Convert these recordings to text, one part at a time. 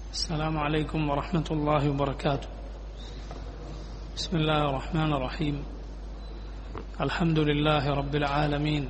السلام عليكم ورحمة الله وبركاته بسم الله الرحمن الرحيم الحمد لله رب العالمين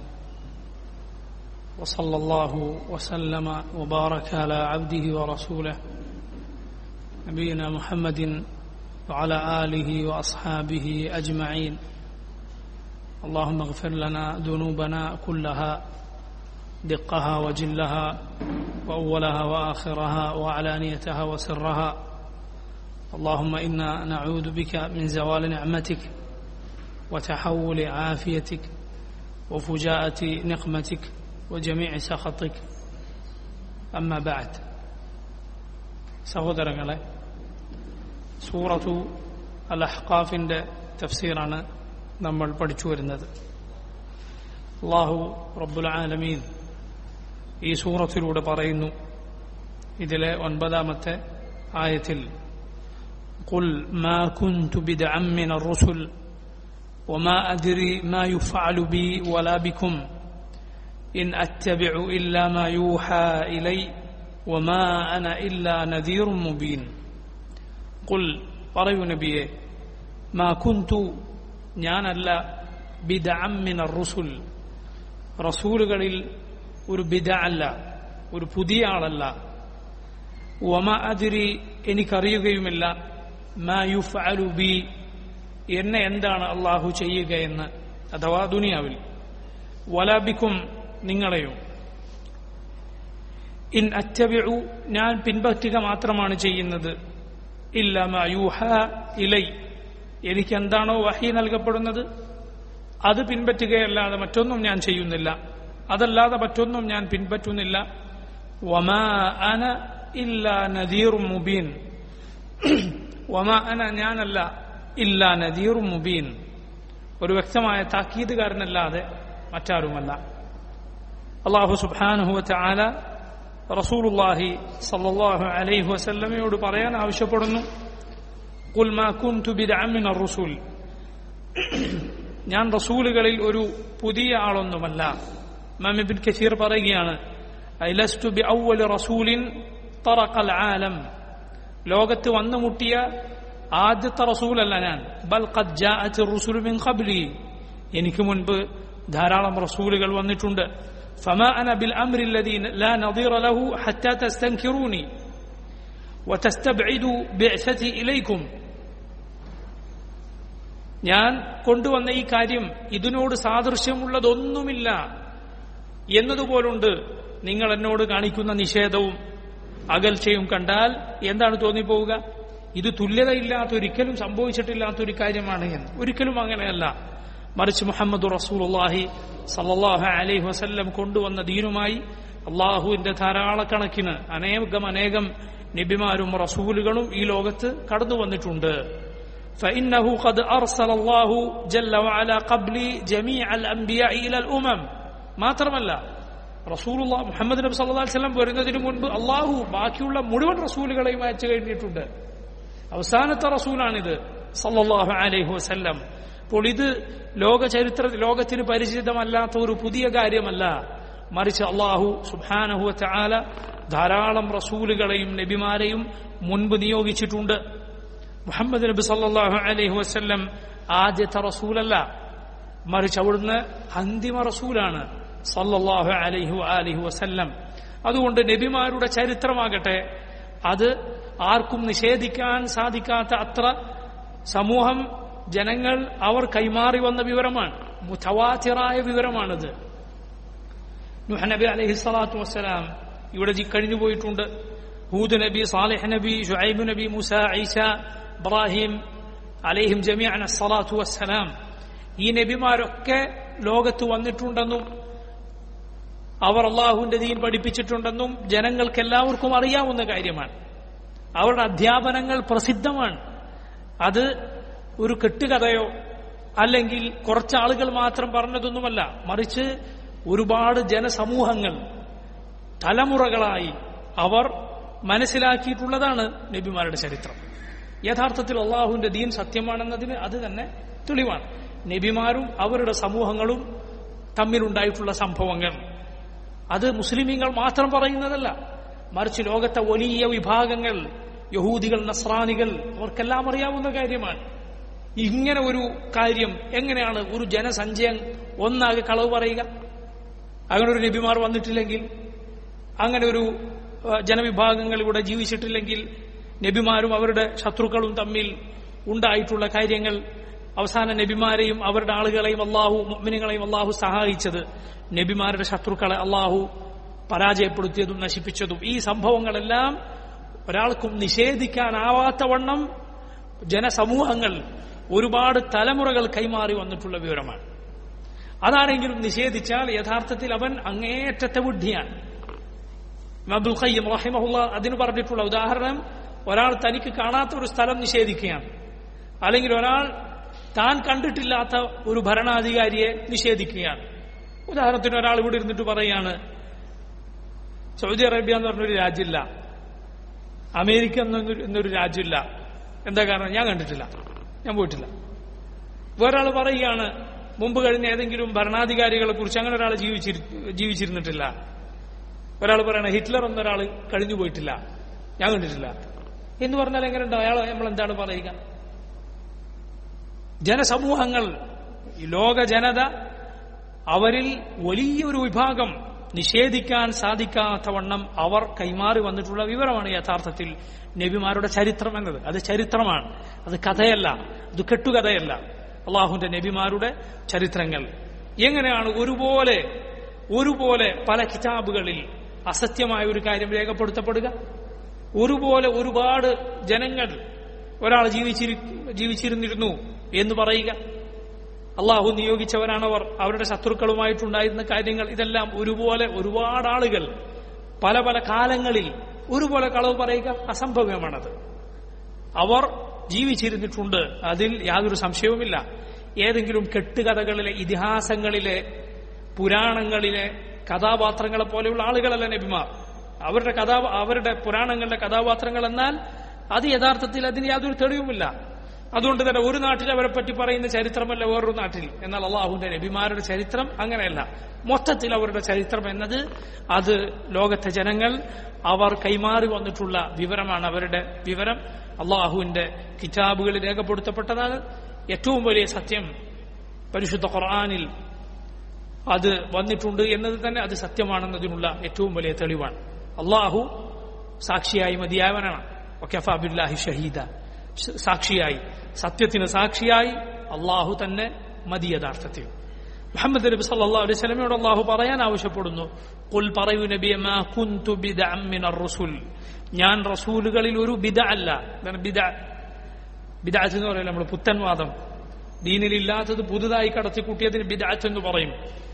وصلى الله وسلم وبارك على عبده ورسوله نبينا محمد وعلى آله وأصحابه أجمعين اللهم اغفر لنا ذنوبنا كلها دقها وجلها وأولها وآخرها وعلانيتها وسرها اللهم إنا نعوذ بك من زوال نعمتك وتحول عافيتك وفجاءة نقمتك وجميع سخطك أما بعد സഹോദരങ്ങളെ സൂറത്തു അൽ അഹ്കാഫിൻ്റെ തഫ്സീറാണ് നമ്മൾ പഠിച്ചു വരുന്നത് അള്ളാഹു റബ്ബുൽ ആലമീൻ ഈ സൂറത്തിലൂടെ പറയുന്നു ഇതിലെ ഒൻപതാമത്തെ ആയത്തിൽ قل ما كنت بدعا من الرسل وما أدري ما يفعل بي ولا بكم إن أتبع إلا ما يوحى إلي وما أنا إلا نذير مبين قل പറയൂ നബിയെ മാ കുന്തു ഞാനല്ല ബിദഅമ്മിന റുസുൽ റസൂലുകളിൽ ഒരു ബിദ അല്ല ഒരു പുതിയ ആളല്ല വമ അതിരി എനിക്കറിയുകയുമില്ല മാ യുഫ് ബി എന്നെ എന്താണ് അള്ളാഹു ചെയ്യുകയെന്ന് അഥവാ ദുനിയാവിൽ വലാബിക്കും നിങ്ങളെയും ഇൻ അറ്റബിഉ ഞാൻ പിൻപറ്റുക മാത്രമാണ് ചെയ്യുന്നത് ഇല്ല മാ യൂഹ ഇലൈ എനിക്ക് എന്താണോ വഹി നൽകപ്പെടുന്നത് അത് പിൻപറ്റുകയല്ലാതെ മറ്റൊന്നും ഞാൻ ചെയ്യുന്നില്ല അതല്ലാതെ മറ്റൊന്നും ഞാൻ പിൻപറ്റുന്നില്ല വമാ അന ഇല്ല നദീർ മുബീൻ വമാ അന ഞാനല്ല ഇല്ല നദീർ മുബീൻ ഒരു വ്യക്തമായ താക്കീതുകാരനല്ലാതെ മറ്റാരുമല്ല അള്ളാഹു സുബാനുഹുവറ്റ ആല റസൂലുല്ലാഹി സല്ലാഹു അലൈഹി വസല്ലമയോട് പറയാൻ ആവശ്യപ്പെടുന്നു കുൽ മാ കുന്തു ബിദ്അമിൻ റസൂൽ ഞാൻ റസൂലുകളിൽ ഒരു പുതിയ ആളൊന്നുമല്ല മാമിബിൻ കസീർ പറയുകയാണ് ഐലസ്തു ബി ഔവൽ റസൂലിൻ തറക്കൽ ആലം ലോകത്ത് വന്നു മുട്ടിയ ആദ്യത്തെ റസൂലല്ല ഞാൻ ബൽ ഖദ് ജാഅത്ത് റുസുലു മിൻ ഖബ്ലി എനിക്ക് മുൻപ് ധാരാളം റസൂലുകൾ വന്നിട്ടുണ്ട് فما أنا بالأمر الذي لا نظير له حتى تستنكروني وتستبعدوا بعثتي إليكم ഞാൻ കൊണ്ടുവന്ന ഈ കാര്യം ഇതിനോട് സാദൃശ്യമുള്ളതൊന്നുമില്ല എന്നതുപോലുണ്ട് നിങ്ങൾ എന്നോട് കാണിക്കുന്ന നിഷേധവും അകൽച്ചയും കണ്ടാൽ എന്താണ് തോന്നിപ്പോവുക ഇത് തുല്യതയില്ലാത്ത ഒരിക്കലും സംഭവിച്ചിട്ടില്ലാത്ത ഒരു കാര്യമാണ് എന്ന് ഒരിക്കലും അങ്ങനെയല്ല മറിച്ച് മുഹമ്മദ് റസൂലുള്ളാഹി സല്ലല്ലാഹു അലൈഹി വസല്ലം കൊണ്ടുവന്ന ദീനുമായി അള്ളാഹുവിന്റെ ധാരാളക്കണക്കിന് അനേകം അനേകം നബിമാരും റസൂലുകളും ഈ ലോകത്ത് കടന്നു വന്നിട്ടുണ്ട് فإنه قد أرسل الله جل وعلا قبلي جميع الأنبياء إلى الأمم മാത്രമല്ല റസൂലുള്ള മുഹമ്മദ് നബി സല്ലല്ലാഹു അലൈഹി വസല്ലം വരുന്നതിന് മുൻപ് അള്ളാഹു ബാക്കിയുള്ള മുഴുവൻ റസൂലുകളെയും അയച്ചു കഴിഞ്ഞിട്ടുണ്ട് അവസാനത്തെ റസൂലാണിത് സല്ലല്ലാഹു അലൈഹി വസല്ലം അപ്പോൾ ഇത് ലോക ചരിത്ര ലോകത്തിന് പരിചിതമല്ലാത്ത ഒരു പുതിയ കാര്യമല്ല മറിച്ച് അള്ളാഹു സുബാനഹു ചാല ധാരാളം റസൂലുകളെയും നബിമാരെയും മുൻപ് നിയോഗിച്ചിട്ടുണ്ട് മുഹമ്മദ് നബി സല്ലാഹു അലൈഹി വസ്ല്ലം ആദ്യത്തെ റസൂലല്ല മറിച്ച് അവിടുന്ന് അന്തിമ റസൂലാണ് സല്ലല്ലാഹു അലൈഹി അലിഹി വസല്ലം അതുകൊണ്ട് നബിമാരുടെ ചരിത്രമാകട്ടെ അത് ആർക്കും നിഷേധിക്കാൻ സാധിക്കാത്ത അത്ര സമൂഹം ജനങ്ങൾ അവർ കൈമാറി വന്ന വിവരമാണ് മുത്തവാത്തിറായ വിവരമാണിത് നുഹ നബി അലൈഹി സ്വലാത്തു വസ്സലാം ഇവിടെ കഴിഞ്ഞു പോയിട്ടുണ്ട് ഹൂദ് നബി സാലിഹ് നബി ഷുഐബ് നബി മുസ ഈസ ഇബ്രാഹിം അലൈഹിം ജമിഅൻ അസ്സലാത്തു വസ്സലാം ഈ നബിമാരൊക്കെ ലോകത്ത് വന്നിട്ടുണ്ടെന്നും അവർ അള്ളാഹുവിന്റെ ദീൻ പഠിപ്പിച്ചിട്ടുണ്ടെന്നും ജനങ്ങൾക്ക് എല്ലാവർക്കും അറിയാവുന്ന കാര്യമാണ് അവരുടെ അധ്യാപനങ്ങൾ പ്രസിദ്ധമാണ് അത് ഒരു കെട്ടുകഥയോ അല്ലെങ്കിൽ കുറച്ചാളുകൾ മാത്രം പറഞ്ഞതൊന്നുമല്ല മറിച്ച് ഒരുപാട് ജനസമൂഹങ്ങൾ തലമുറകളായി അവർ മനസ്സിലാക്കിയിട്ടുള്ളതാണ് നബിമാരുടെ ചരിത്രം യഥാർത്ഥത്തിൽ അള്ളാഹുവിന്റെ ദീൻ സത്യമാണെന്നതിന് അത് തന്നെ തെളിവാണ് നബിമാരും അവരുടെ സമൂഹങ്ങളും തമ്മിലുണ്ടായിട്ടുള്ള സംഭവങ്ങൾ അത് മുസ്ലിമീങ്ങൾ മാത്രം പറയുന്നതല്ല മറിച്ച് ലോകത്തെ വലിയ വിഭാഗങ്ങൾ യഹൂദികൾ നസ്രാനികൾ അവർക്കെല്ലാം അറിയാവുന്ന കാര്യമാണ് ഇങ്ങനെ ഒരു കാര്യം എങ്ങനെയാണ് ഒരു ജനസഞ്ചയം ഒന്നാകെ കളവ് പറയുക അങ്ങനെ ഒരു നബിമാർ വന്നിട്ടില്ലെങ്കിൽ അങ്ങനെ ഒരു ഏഹ്, ജനവിഭാഗങ്ങൾ ഇവിടെ ജീവിച്ചിട്ടില്ലെങ്കിൽ നബിമാരും അവരുടെ ശത്രുക്കളും തമ്മിൽ ഉണ്ടായിട്ടുള്ള കാര്യങ്ങൾ അവസാന നബിമാരെയും അവരുടെ ആളുകളെയും അള്ളാഹു മുഅ്മിനീങ്ങളെയും അള്ളാഹു സഹായിച്ചത് നബിമാരുടെ ശത്രുക്കളെ അള്ളാഹു പരാജയപ്പെടുത്തിയതും നശിപ്പിച്ചതും ഈ സംഭവങ്ങളെല്ലാം ഒരാൾക്കും നിഷേധിക്കാനാവാത്ത വണ്ണം ജനസമൂഹങ്ങൾ ഒരുപാട് തലമുറകൾ കൈമാറി വന്നിട്ടുള്ള വിവരമാണ് അതാണെങ്കിലും നിഷേധിച്ചാൽ യഥാർത്ഥത്തിൽ അവൻ അങ്ങേയറ്റത്തെ ബുദ്ധിയാണ് ഇമാം അബ്ദുൽ ഖയ്യം റഹിമഹുല്ല അതിന് പറഞ്ഞിട്ടുള്ള ഉദാഹരണം ഒരാൾ തനിക്ക് കാണാത്ത ഒരു സ്ഥലം നിഷേധിക്കുകയാണ് അല്ലെങ്കിൽ ഒരാൾ താൻ കണ്ടിട്ടില്ലാത്ത ഒരു ഭരണാധികാരിയെ നിഷേധിക്കുകയാണ് ഉദാഹരണത്തിന് ഒരാൾ ഇവിടെ ഇരുന്നിട്ട് പറയാണ് സൗദി അറേബ്യ എന്ന് പറഞ്ഞൊരു രാജ്യമില്ല അമേരിക്ക എന്നൊരു എന്നൊരു രാജ്യമില്ല എന്താ കാരണം ഞാൻ കണ്ടിട്ടില്ല ഞാൻ പോയിട്ടില്ല വേറൊരാൾ പറയുകയാണ് മുമ്പ് കഴിഞ്ഞ ഏതെങ്കിലും ഭരണാധികാരികളെ കുറിച്ച് അങ്ങനെ ഒരാൾ ജീവിച്ചിരി ജീവിച്ചിരുന്നിട്ടില്ല ഒരാൾ പറയണ ഹിറ്റ്ലർ എന്നൊരാൾ കഴിഞ്ഞു പോയിട്ടില്ല ഞാൻ കണ്ടിട്ടില്ല എന്ന് പറഞ്ഞാൽ എങ്ങനെ ഉണ്ടാവും അയാൾ നമ്മൾ എന്താണ് പറയുക ജനസമൂഹങ്ങൾ ഈ ലോക ജനത അവരിൽ വലിയൊരു വിഭാഗം നിഷേധിക്കാൻ സാധിക്കാത്ത വണ്ണം അവർ കൈമാറി വന്നിട്ടുള്ള വിവരമാണ് യഥാർത്ഥത്തിൽ നബിമാരുടെ ചരിത്രം എന്നത് അത് ചരിത്രമാണ് അത് കഥയല്ല അത് കെട്ടുകഥയല്ല അള്ളാഹുന്റെ നബിമാരുടെ ചരിത്രങ്ങൾ എങ്ങനെയാണ് ഒരുപോലെ ഒരുപോലെ പല കിതാബുകളിൽ അസത്യമായ ഒരു കാര്യം രേഖപ്പെടുത്തപ്പെടുക ഒരുപോലെ ഒരുപാട് ജനങ്ങൾ ഒരാൾ ജീവിച്ചിരി ജീവിച്ചിരുന്നിരുന്നു എന്ന് പറയുക അള്ളാഹു നിയോഗിച്ചവരാണവർ അവരുടെ ശത്രുക്കളുമായിട്ടുണ്ടായിരുന്ന കാര്യങ്ങൾ ഇതെല്ലാം ഒരുപോലെ ഒരുപാട് ആളുകൾ പല പല കാലങ്ങളിൽ ഒരുപോലെ കളവ് പറയുക അസംഭവ്യമാണത് അവർ ജീവിച്ചിരുന്നിട്ടുണ്ട് അതിൽ യാതൊരു സംശയവുമില്ല ഏതെങ്കിലും കെട്ടുകഥകളിലെ ഇതിഹാസങ്ങളിലെ പുരാണങ്ങളിലെ കഥാപാത്രങ്ങളെ പോലെയുള്ള ആളുകളല്ല നബിമാർ അവരുടെ കഥാ അവരുടെ പുരാണങ്ങളിലെ കഥാപാത്രങ്ങൾ എന്നാൽ അത് യഥാർത്ഥത്തിൽ അതിന് യാതൊരു തെളിവുമില്ല അതുകൊണ്ട് തന്നെ ഒരു നാട്ടിൽ അവരെ പറ്റി പറയുന്ന ചരിത്രമല്ല വേറൊരു നാട്ടിൽ എന്നാൽ അള്ളാഹുവിന്റെ നബിമാരുടെ ചരിത്രം അങ്ങനെയല്ല മൊത്തത്തിൽ അവരുടെ ചരിത്രം എന്നത് അത് ലോകത്തെ ജനങ്ങൾ അവർ കൈമാറി വന്നിട്ടുള്ള വിവരമാണ് അവരുടെ വിവരം അള്ളാഹുവിന്റെ കിതാബുകളിൽ രേഖപ്പെടുത്തപ്പെട്ടതാണ് ഏറ്റവും വലിയ സത്യം പരിശുദ്ധ ഖുർആാനിൽ അത് വന്നിട്ടുണ്ട് എന്നത് തന്നെ അത് സത്യമാണെന്നതിനുള്ള ഏറ്റവും വലിയ തെളിവാണ് അള്ളാഹു സാക്ഷിയായി മതിയായവനാണ് ഒക്കെഫാബില്ലാഹി ഷഹീദ സാക്ഷിയായി സത്യത്തിന് സാക്ഷിയായി അള്ളാഹു തന്നെ മതി യഥാർത്ഥത്തിൽ മുഹമ്മദ് നബി സല്ലല്ലാഹു അലൈഹി വസല്ലമയോട് അള്ളാഹു പറയാൻ ആവശ്യപ്പെടുന്നു ഖുൽ പറയൂ നബിയെ മാ കുന്തു ബിദഅൻ മിനർ റസൂൽ ഞാൻ റസൂലുകളിൽ ഒരു ബിദ അല്ല എന്താണ് ബിദ ബിദഅത്ത് എന്ന് പറയില്ല നമ്മൾ പുത്തൻവാദം ദീനിലില്ലാത്തത് പുതുതായി കടത്തിക്കൂട്ടിയതിന് ബിദഅത്ത് എന്ന് പറയും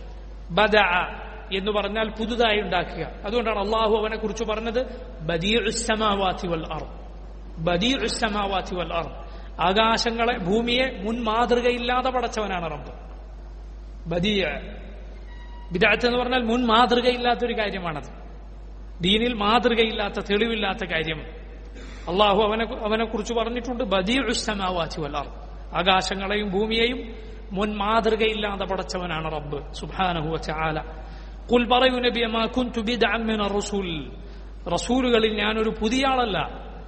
ബദ എന്ന് പറഞ്ഞാൽ പുതുതായി ഉണ്ടാക്കുക അതുകൊണ്ടാണ് അള്ളാഹു അവനെ കുറിച്ച് പറഞ്ഞത് ബദീഉസ്സമാവാതി വൽ അർദ് ബദീഉസ്സമാവാതി വൽ അർദ് ആകാശങ്ങളെ ഭൂമിയെ മുൻ മാതൃകയില്ലാതെ പടച്ചവനാണ് റബ്ബ് ബദീയ ബിദഅത്ത് എന്ന് പറഞ്ഞാൽ മുൻ മാതൃകയില്ലാത്തൊരു കാര്യമാണത് ദീനിൽ മാതൃകയില്ലാത്ത തെളിവില്ലാത്ത കാര്യം അള്ളാഹു അവനെ അവനെ കുറിച്ച് പറഞ്ഞിട്ടുണ്ട് ബദീഉസ്സമാവാതി വൽ അർദ് ആകാശങ്ങളെയും ഭൂമിയെയും മുൻ മാതൃകയില്ലാതെ പടച്ചവനാണ് റബ്ബ് സുബ്ഹാനഹു വതആല ഖുൽ പറയൂ നബിയെ മാ കുന്തു ബിദ്അൻ മിനർ റസൂൽ റസൂലുകളിൽ ഞാനൊരു പുതിയ ആളല്ല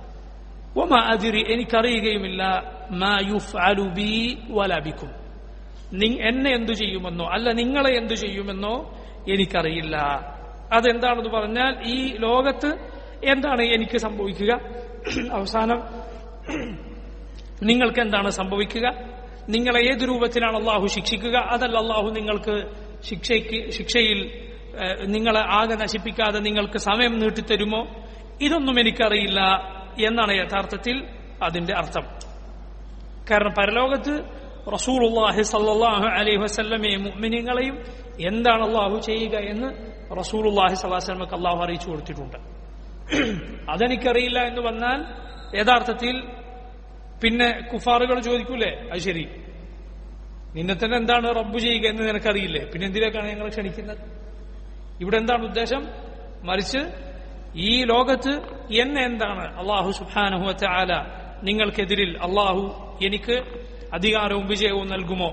വമാ അദിരി എനിക്കറിയുകയുമില്ല മാ യുഫ്അലു ബി വലാ ബിക്കും നി- എന്നെ എന്തു ചെയ്യുമെന്നോ അല്ല നിങ്ങളെ എന്തു ചെയ്യുമെന്നോ എനിക്കറിയില്ല അതെന്താണെന്ന് പറഞ്ഞാൽ ഈ ലോകത്ത് എന്താണ് എനിക്ക് സംഭവിക്കുക അവസാനം നിങ്ങൾക്ക് എന്താണ് സംഭവിക്കുക നിങ്ങളെ ഏത് രൂപത്തിലാണ് അള്ളാഹു ശിക്ഷിക്കുക അതല്ല അള്ളാഹു നിങ്ങൾക്ക് ശിക്ഷയ്ക്ക് ശിക്ഷയിൽ ഏഹ്, നിങ്ങളെ ആകെ നശിപ്പിക്കാതെ നിങ്ങൾക്ക് സമയം നീട്ടിത്തരുമോ ഇതൊന്നും എനിക്കറിയില്ല എന്നാണ് യഥാർത്ഥത്തിൽ അതിന്റെ അർത്ഥം കാരണം പരലോകത്ത് റസൂലുള്ളാഹി സല്ലല്ലാഹു അലൈഹി വസല്ലമയും മുഅ്മിനീങ്ങളെയും എന്താണ് അള്ളാഹു ചെയ്യുക എന്ന് റസൂലുള്ളാഹി സ്വല്ലല്ലാഹു അലൈഹി വസല്ലമക്ക് അള്ളാഹു അറിയിച്ചു കൊടുത്തിട്ടുണ്ട് അതെനിക്കറിയില്ല എന്ന് വന്നാൽ യഥാർത്ഥത്തിൽ പിന്നെ കുഫാറുകൾ ചോദിക്കൂലേ അത് ശരി നിന്നെ തന്നെ എന്താണ് റബ്ബ് ചെയ്യുക എന്ന് നിനക്കറിയില്ലേ പിന്നെ എന്തിനേക്കാണ് ഞങ്ങൾ ക്ഷണിക്കുന്നത് ഇവിടെ എന്താണ് ഉദ്ദേശം മറിച്ച് ഈ ലോകത്ത് എന്നെ എന്താണ് അള്ളാഹു സുബാനഹുവറ്റ ആല നിങ്ങൾക്കെതിരിൽ അള്ളാഹു എനിക്ക് അധികാരവും വിജയവും നൽകുമോ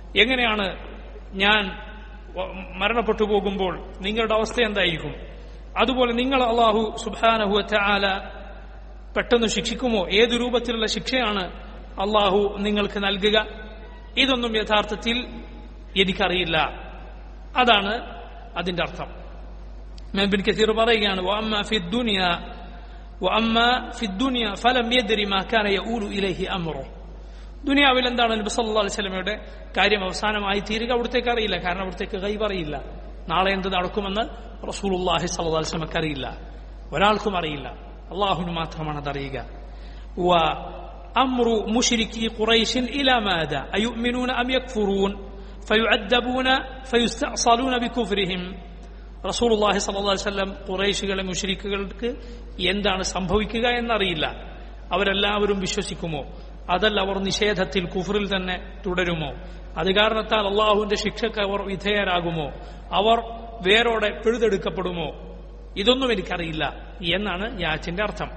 എങ്ങനെയാണ് ഞാൻ വ- മരണപ്പെട്ടു പോകുമ്പോൾ നിങ്ങളുടെ അവസ്ഥ എന്തായിരിക്കും അതുപോലെ നിങ്ങൾ അള്ളാഹു സുബാനഹു ആല പെട്ടെന്ന് ശിക്ഷിക്കുമോ ഏത് രൂപത്തിലുള്ള ശിക്ഷയാണ് അള്ളാഹു നിങ്ങൾക്ക് നൽകുക ഇതൊന്നും യഥാർത്ഥത്തിൽ എനിക്കറിയില്ല അതാണ് അതിന്റെ അർത്ഥം ബിൻ കസീർ പറയുകയാണ് وأما في الدنيا وأما في الدنيا فلم يدر ما كان يؤول إليه أمره ദുനിയാവിൽ എന്താണ് നബി സല്ലല്ലാഹു അലൈഹി വസല്ലമയുടെ കാര്യം അവസാനമായി തീരുക അവിടത്തേക്ക് അറിയില്ല കാരണം അവിടത്തേക്ക് ഗൈബ് അറിയില്ല നാളെ എന്ത് നടക്കുമെന്ന് റസൂലുള്ളാഹി സ്വല്ലല്ലാഹു അലൈഹി വസല്ലമക്ക് അറിയില്ല ഒരാൾക്കും അറിയില്ല അള്ളാഹുവിന് മാത്രമാണ് അതറിയുക وأمر مشركي قريش إلى ماذا أيؤمنون أم يكفرون فيعذبون فيستأصلون بكفرهم റസൂലുള്ളാഹി സ്വല്ലല്ലാഹു അലൈഹി വസല്ലം ഖുറൈശികളെ മുശ്രിക്കുകൾക്ക് എന്താണ് സംഭവിക്കുക എന്നറിയില്ല അവരെല്ലാവരും വിശ്വസിക്കുമോ അതല്ല അവർ നിഷേധത്തിൽ കുഫറിൽ തന്നെ തുടരുമോ അത് കാരണത്താൽ അള്ളാഹുവിന്റെ ശിക്ഷക്ക് അവർ വിധേയരാകുമോ അവർ വേരോടെ പിഴുതെടുക്കപ്പെടുമോ ഇതൊന്നും എനിക്കറിയില്ല എന്നാണ് യാച്ചിന്റെ അർത്ഥം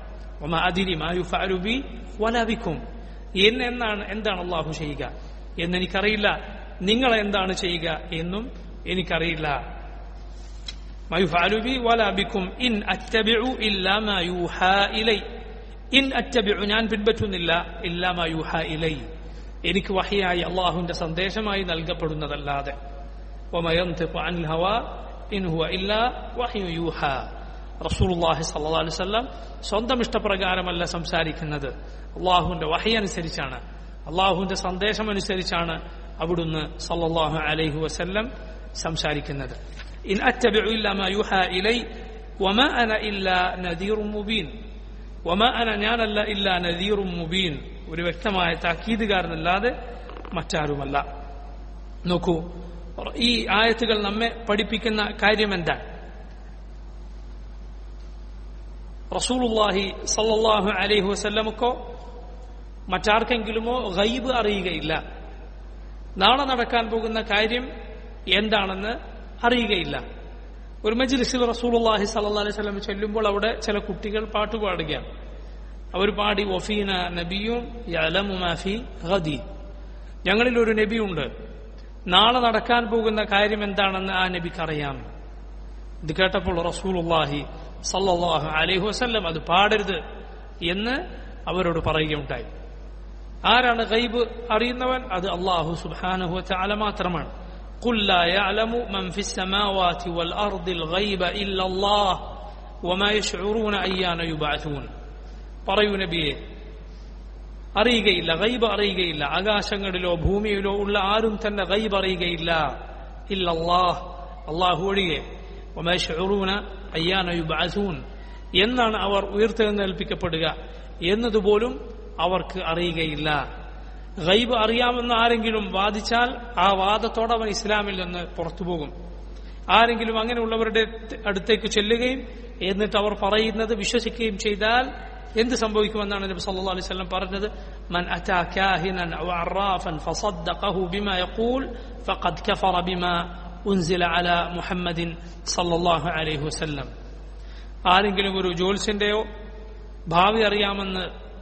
വലാബിക്കും എന്നെന്നാണ് എന്താണ് അള്ളാഹു ചെയ്യുക എന്നെനിക്കറിയില്ല നിങ്ങൾ എന്താണ് ചെയ്യുക എന്നും എനിക്കറിയില്ല ما يفعل بي ولا بكم إن أتبع إلا ما يوحى إلي إن أتبع ഞാൻ പിൻപറ്റുന്നില്ല إلا ما يوحى إلي എനിക്ക് വഹിയായി അള്ളാഹുവിന്റെ സന്ദേശമായി നൽകപ്പെടുന്നതല്ലാതെ وما ينطق عن الهوى إن هو إلا وحي يوحى റസൂൽ അള്ളാഹി സല്ലാ അലൈഹി വല്ലം സ്വന്തം ഇഷ്ടപ്രകാരമല്ല സംസാരിക്കുന്നത് അള്ളാഹുവിന്റെ വഹി അനുസരിച്ചാണ് അള്ളാഹുവിന്റെ സന്ദേശം അനുസരിച്ചാണ് അവിടുന്ന് സല്ലല്ലാഹു അലൈഹി വസല്ലം സംസാരിക്കുന്നത് ഇൻ അറ്റബിഉ ഇല്ലാ മാ യുഹാ ഇലൈ വമാ അന ഇല്ലാ നദീറും മുബീൻ വമാ അന ഞാനല്ല ഇല്ലാ നദീറും മുബീൻ ഒരു വ്യക്തമായ താക്കീതുകാരനല്ലാതെ മറ്റാരുമല്ല നോക്കൂ ഈ ആയത്തുകൾ നമ്മെ പഠിപ്പിക്കുന്ന കാര്യം എന്താണ് റസൂലുള്ളാഹി സല്ലല്ലാഹു അലൈഹി വസല്ലമക്കോ മറ്റാർക്കെങ്കിലുമോ ഗൈബ് അറിയുകയില്ല നാളെ നടക്കാൻ പോകുന്ന കാര്യം എന്താണെന്ന് അറിയുകയില്ല ഒരു മജ്ലിസിൽ റസൂലുള്ളാഹി സല്ലല്ലാഹു അലൈഹി വസല്ലം ചെല്ലുമ്പോൾ അവിടെ ചില കുട്ടികൾ പാട്ട് പാടുകയാണ് അവർ പാടി വഫീന നബിയും യഅലമു മാ ഫീ ഗദി ഞങ്ങളിൽ ഒരു നബിയുണ്ട് നാളെ നടക്കാൻ പോകുന്ന കാര്യം എന്താണെന്ന് ആ നബിക്ക് അറിയാം ഇത് കേട്ടപ്പോൾ റസൂലുള്ളാഹി സല്ലല്ലാഹു അലൈഹി വസല്ലം അത് പാടരുത് എന്ന് അവരോട് പറയുകയുണ്ടായി ആരാണ് ഗൈബ് അറിയുന്നവൻ അത് അള്ളാഹു സുബ്ഹാനഹു വതആല മാത്രമാണ് قل لا يعلم من في السماوات والأرض الغيب إلا الله وما يشعرون أيان يبعثون പറയൂ നബിയെ അറിയുകയില്ല ഗൈബ് അറിയുകയില്ല ആകാശങ്ങളിലോ ഭൂമിയിലോ ഉള്ള ആരും തന്നെ ഗൈബ് അറിയുകയില്ല ഇല്ലല്ലാഹ് അള്ളാഹു ഒഴികെ ഒമേഷൂന അയ്യാന യുബാസൂൻ എന്നാണ് അവർ ഉയർത്തെഴുന്നേൽപ്പിക്കപ്പെടുക എന്നതുപോലും അവർക്ക് അറിയുകയില്ല ഗൈബ് അറിയാമെന്ന് ആരെങ്കിലും വാദിച്ചാൽ ആ വാദത്തോടെ അവൻ ഇസ്ലാമിൽ നിന്ന് പുറത്തുപോകും ആരെങ്കിലും അങ്ങനെയുള്ളവരുടെ അടുത്തേക്ക് ചെല്ലുകയും എന്നിട്ട് അവർ പറയുന്നത് വിശ്വസിക്കുകയും ചെയ്താൽ എന്ത് സംഭവിക്കുമെന്നാണ് നബി സല്ലല്ലാഹു അലൈഹി വസല്ലം പറഞ്ഞത് മൻ അതാ കാഹിനൻ ഔ അറാഫൻ ഫസദ്ദഖഹു ബിമാ യഖൂൽ ഫഖദ് കഫറ ബിമാ ഉൻസില അല മുഹമ്മദിൻ സല്ലല്ലാഹു അലൈഹി വസല്ലം ആരെങ്കിലും ഒരു ജോത്സ്യന്റെയോ ഭാവി അറിയാമെന്ന്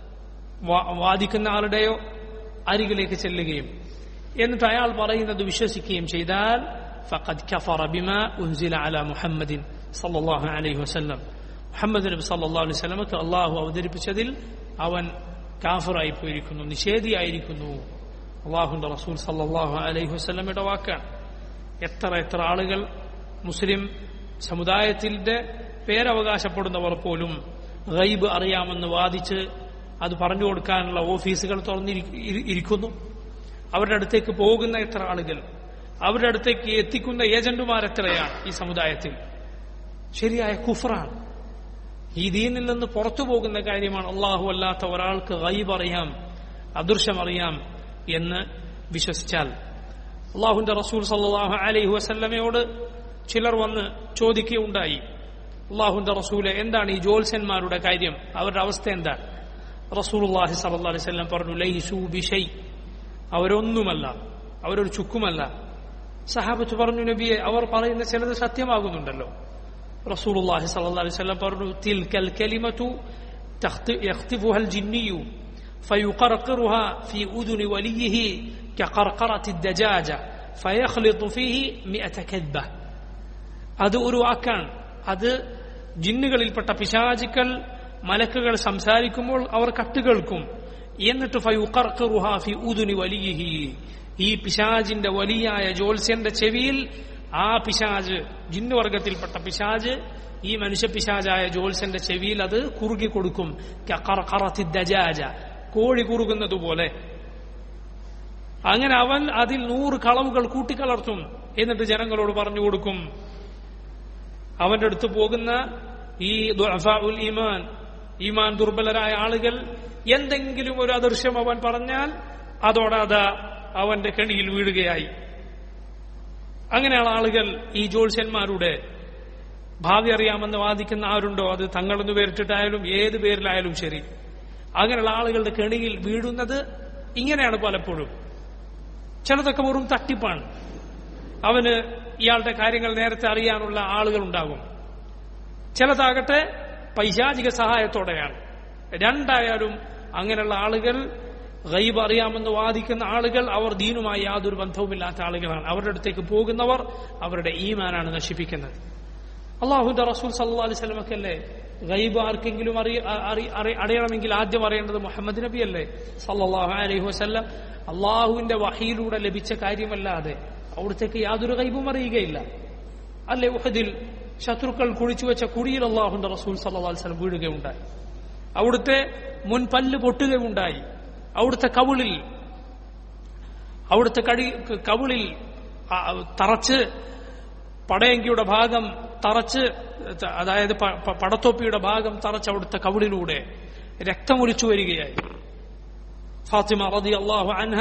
വാദിക്കുന്ന ആളുടെയോ അരികിലേക്ക് ചെല്ലുകയും എന്നിട്ട് അയാൾ പറയുന്നത് വിശ്വസിക്കുകയും ചെയ്താൽ ഫഖദ് കഫറ ബിമാ ഉൻസില അല മുഹമ്മദിൻ സല്ലല്ലാഹു അലൈഹി വസല്ലം മുഹമ്മദ് നബി സല്ലല്ലാഹു അലൈഹി വസല്ലമക്ക് അള്ളാഹു അവതരിപ്പിച്ചതിൽ അവൻ കാഫറായി പോയിരിക്കുന്നു നിഷേധിയായിരിക്കുന്നു അള്ളാഹുന്റെ റസൂൽ സല്ലല്ലാഹു അലൈഹി വസല്ലമയുടെ വാക്കാണ് എത്ര എത്ര ആളുകൾ മുസ്ലിം സമുദായത്തിന്റെ പേരവകാശപ്പെടുന്നവർ പോലും ഗൈബ് അറിയാമെന്ന് വാദിച്ച് അത് പറഞ്ഞു കൊടുക്കാനുള്ള ഓഫീസുകൾ തുറന്നിരിക്കുന്നു അവരുടെ അടുത്തേക്ക് പോകുന്ന എത്ര ആളുകൾ അവരുടെ അടുത്തേക്ക് എത്തിക്കുന്ന ഏജന്റുമാർ എത്രയാണ് ഈ സമുദായത്തിൽ ശരിയായ കുഫറാണ് ഈ ദീനിൽ നിന്ന് പുറത്തു പോകുന്ന കാര്യമാണ് അള്ളാഹു അല്ലാത്ത ഒരാൾക്ക് ഗൈബ് അറിയാം അദൃശ്യമറിയാം എന്ന് വിശ്വസിച്ചാൽ അള്ളാഹുന്റെ റസൂൽ സല്ലാഹു അലൈഹി വസല്ലമയോട് ചിലർ വന്ന് ചോദിക്കുകയുണ്ടായി അള്ളാഹുന്റെ റസൂലെ എന്താണ് ഈ ജോത്സ്യന്മാരുടെ കാര്യം അവരുടെ അവസ്ഥ എന്താണ് റസൂലുള്ളാഹി സല്ലല്ലാഹു അലൈഹി വസല്ലം പറഞ്ഞു ലൈസു ബിഷൈ അവരൊന്നുമല്ല അവരൊരു ചുക്കുമല്ല സഹാബത്ത് പറഞ്ഞു നബിയെ അവർ പറയുന്ന ചിലത് സത്യമാകുന്നുണ്ടല്ലോ റസൂലുള്ളാഹി സല്ലല്ലാഹു അലൈഹി വസല്ലം പറഞ്ഞു തിൽക്കൽ കലിമതു يخطفها الجني فيقرقرها في أذن وليه كقرقرة الدجاجة فيخلط فيه مئة كذبة അത് ഒരു വാക്കാണ് അത് ജിന്നുകളിൽപ്പെട്ട പിശാചുക്കൾ മലക്കുകൾ സംസാരിക്കുമ്പോൾ അവർ കട്ട് കേൾക്കും എന്നിട്ട് ഫയുഖർഖിറുഹാ ഫി ഉദുനി വലിയിഹി ഈ പിശാജിന്റെ വലിയായ ജോത്സ്യന്റെ ചെവിയിൽ ആ പിശാജ് ജിന്നുവർഗത്തിൽപ്പെട്ട പിശാജ് ഈ മനുഷ്യ പിശാജായ ജോത്സ്യന്റെ ചെവിയിൽ അത് കുറുകി കൊടുക്കും കഖറഖറത്തി ദജാജ കോഴി കുറുകുന്നതുപോലെ അങ്ങനെ അവൻ അതിൽ നൂറ് കളവുകൾ കൂട്ടിക്കലർത്തും എന്നിട്ട് ജനങ്ങളോട് പറഞ്ഞു കൊടുക്കും അവന്റെ അടുത്ത് പോകുന്ന ഈ ദുഅഫാഉൽ ഈമാൻ ഈമാൻ ദുർബലരായ ആളുകൾ എന്തെങ്കിലും ഒരു അദൃശ്യം അവൻ പറഞ്ഞാൽ അതോടെ അതാ അവന്റെ കെണിയിൽ വീഴുകയായി അങ്ങനെയുള്ള ആളുകൾ ഈ ജ്യോത്സ്യന്മാരുടെ ഭാവി അറിയാമെന്ന് വാദിക്കുന്ന ആരുണ്ടോ അത് തങ്ങളെന്ന് പേരിട്ടിട്ടായാലും ഏത് പേരിലായാലും ശരി അങ്ങനെയുള്ള ആളുകളുടെ കെണിയിൽ വീഴുന്നത് ഇങ്ങനെയാണ് പലപ്പോഴും ചിലതൊക്കെ വെറും തട്ടിപ്പാണ് അവന് ഇയാളുടെ കാര്യങ്ങൾ നേരത്തെ അറിയാനുള്ള ആളുകൾ ഉണ്ടാകും ചിലതാകട്ടെ പൈശാചിക സഹായത്തോടെയാണ് രണ്ടായാലും അങ്ങനെയുള്ള ആളുകൾ ഗൈബ് അറിയാമെന്ന് വാദിക്കുന്ന ആളുകൾ അവർ ദീനുമായി യാതൊരു ബന്ധവുമില്ലാത്ത ആളുകളാണ് അവരുടെ അടുത്തേക്ക് പോകുന്നവർ അവരുടെ ഈമാനാണ് നശിപ്പിക്കുന്നത് അള്ളാഹുന്റെ റസൂൽ സല്ലാ അലൈഹി സ്വലമക്കല്ലേ ഗൈബ് ആർക്കെങ്കിലും അറിയ അറി- അറി- അറിയണമെങ്കിൽ ആദ്യം അറിയേണ്ടത് മുഹമ്മദ് നബി അല്ലേ സല്ലാഹു അലൈഹി വസ്ല്ലം അള്ളാഹുവിന്റെ വഹിയിലൂടെ ലഭിച്ച കാര്യമല്ലാതെ അവിടത്തേക്ക് യാതൊരു ഗൈബും അറിയുകയില്ല അല്ലേ ഉഹദിൽ ശത്രുക്കൾ കുഴിച്ചു വെച്ച കുഴിയിൽ അള്ളാഹുന്റെ റസൂൽ സല്ലാ അലൈഹി സ്വലം വീഴുകയുണ്ടായി അവിടുത്തെ മുൻ പല്ല് പൊട്ടുകയുണ്ടായി അവിടുത്തെ കവിളിൽ അവിടുത്തെ കടി കവിളിൽ ആ, തറച്ച് പടയങ്കിയുടെ ഭാഗം തറച്ച് ത- അതായത് പ- പ- പടത്തൊപ്പിയുടെ ഭാഗം തറച്ച് അവിടുത്തെ കവിളിലൂടെ രക്തമൊലിച്ചു വരികയായി ഫാത്തിമ റതി അള്ളാഹു അൻഹ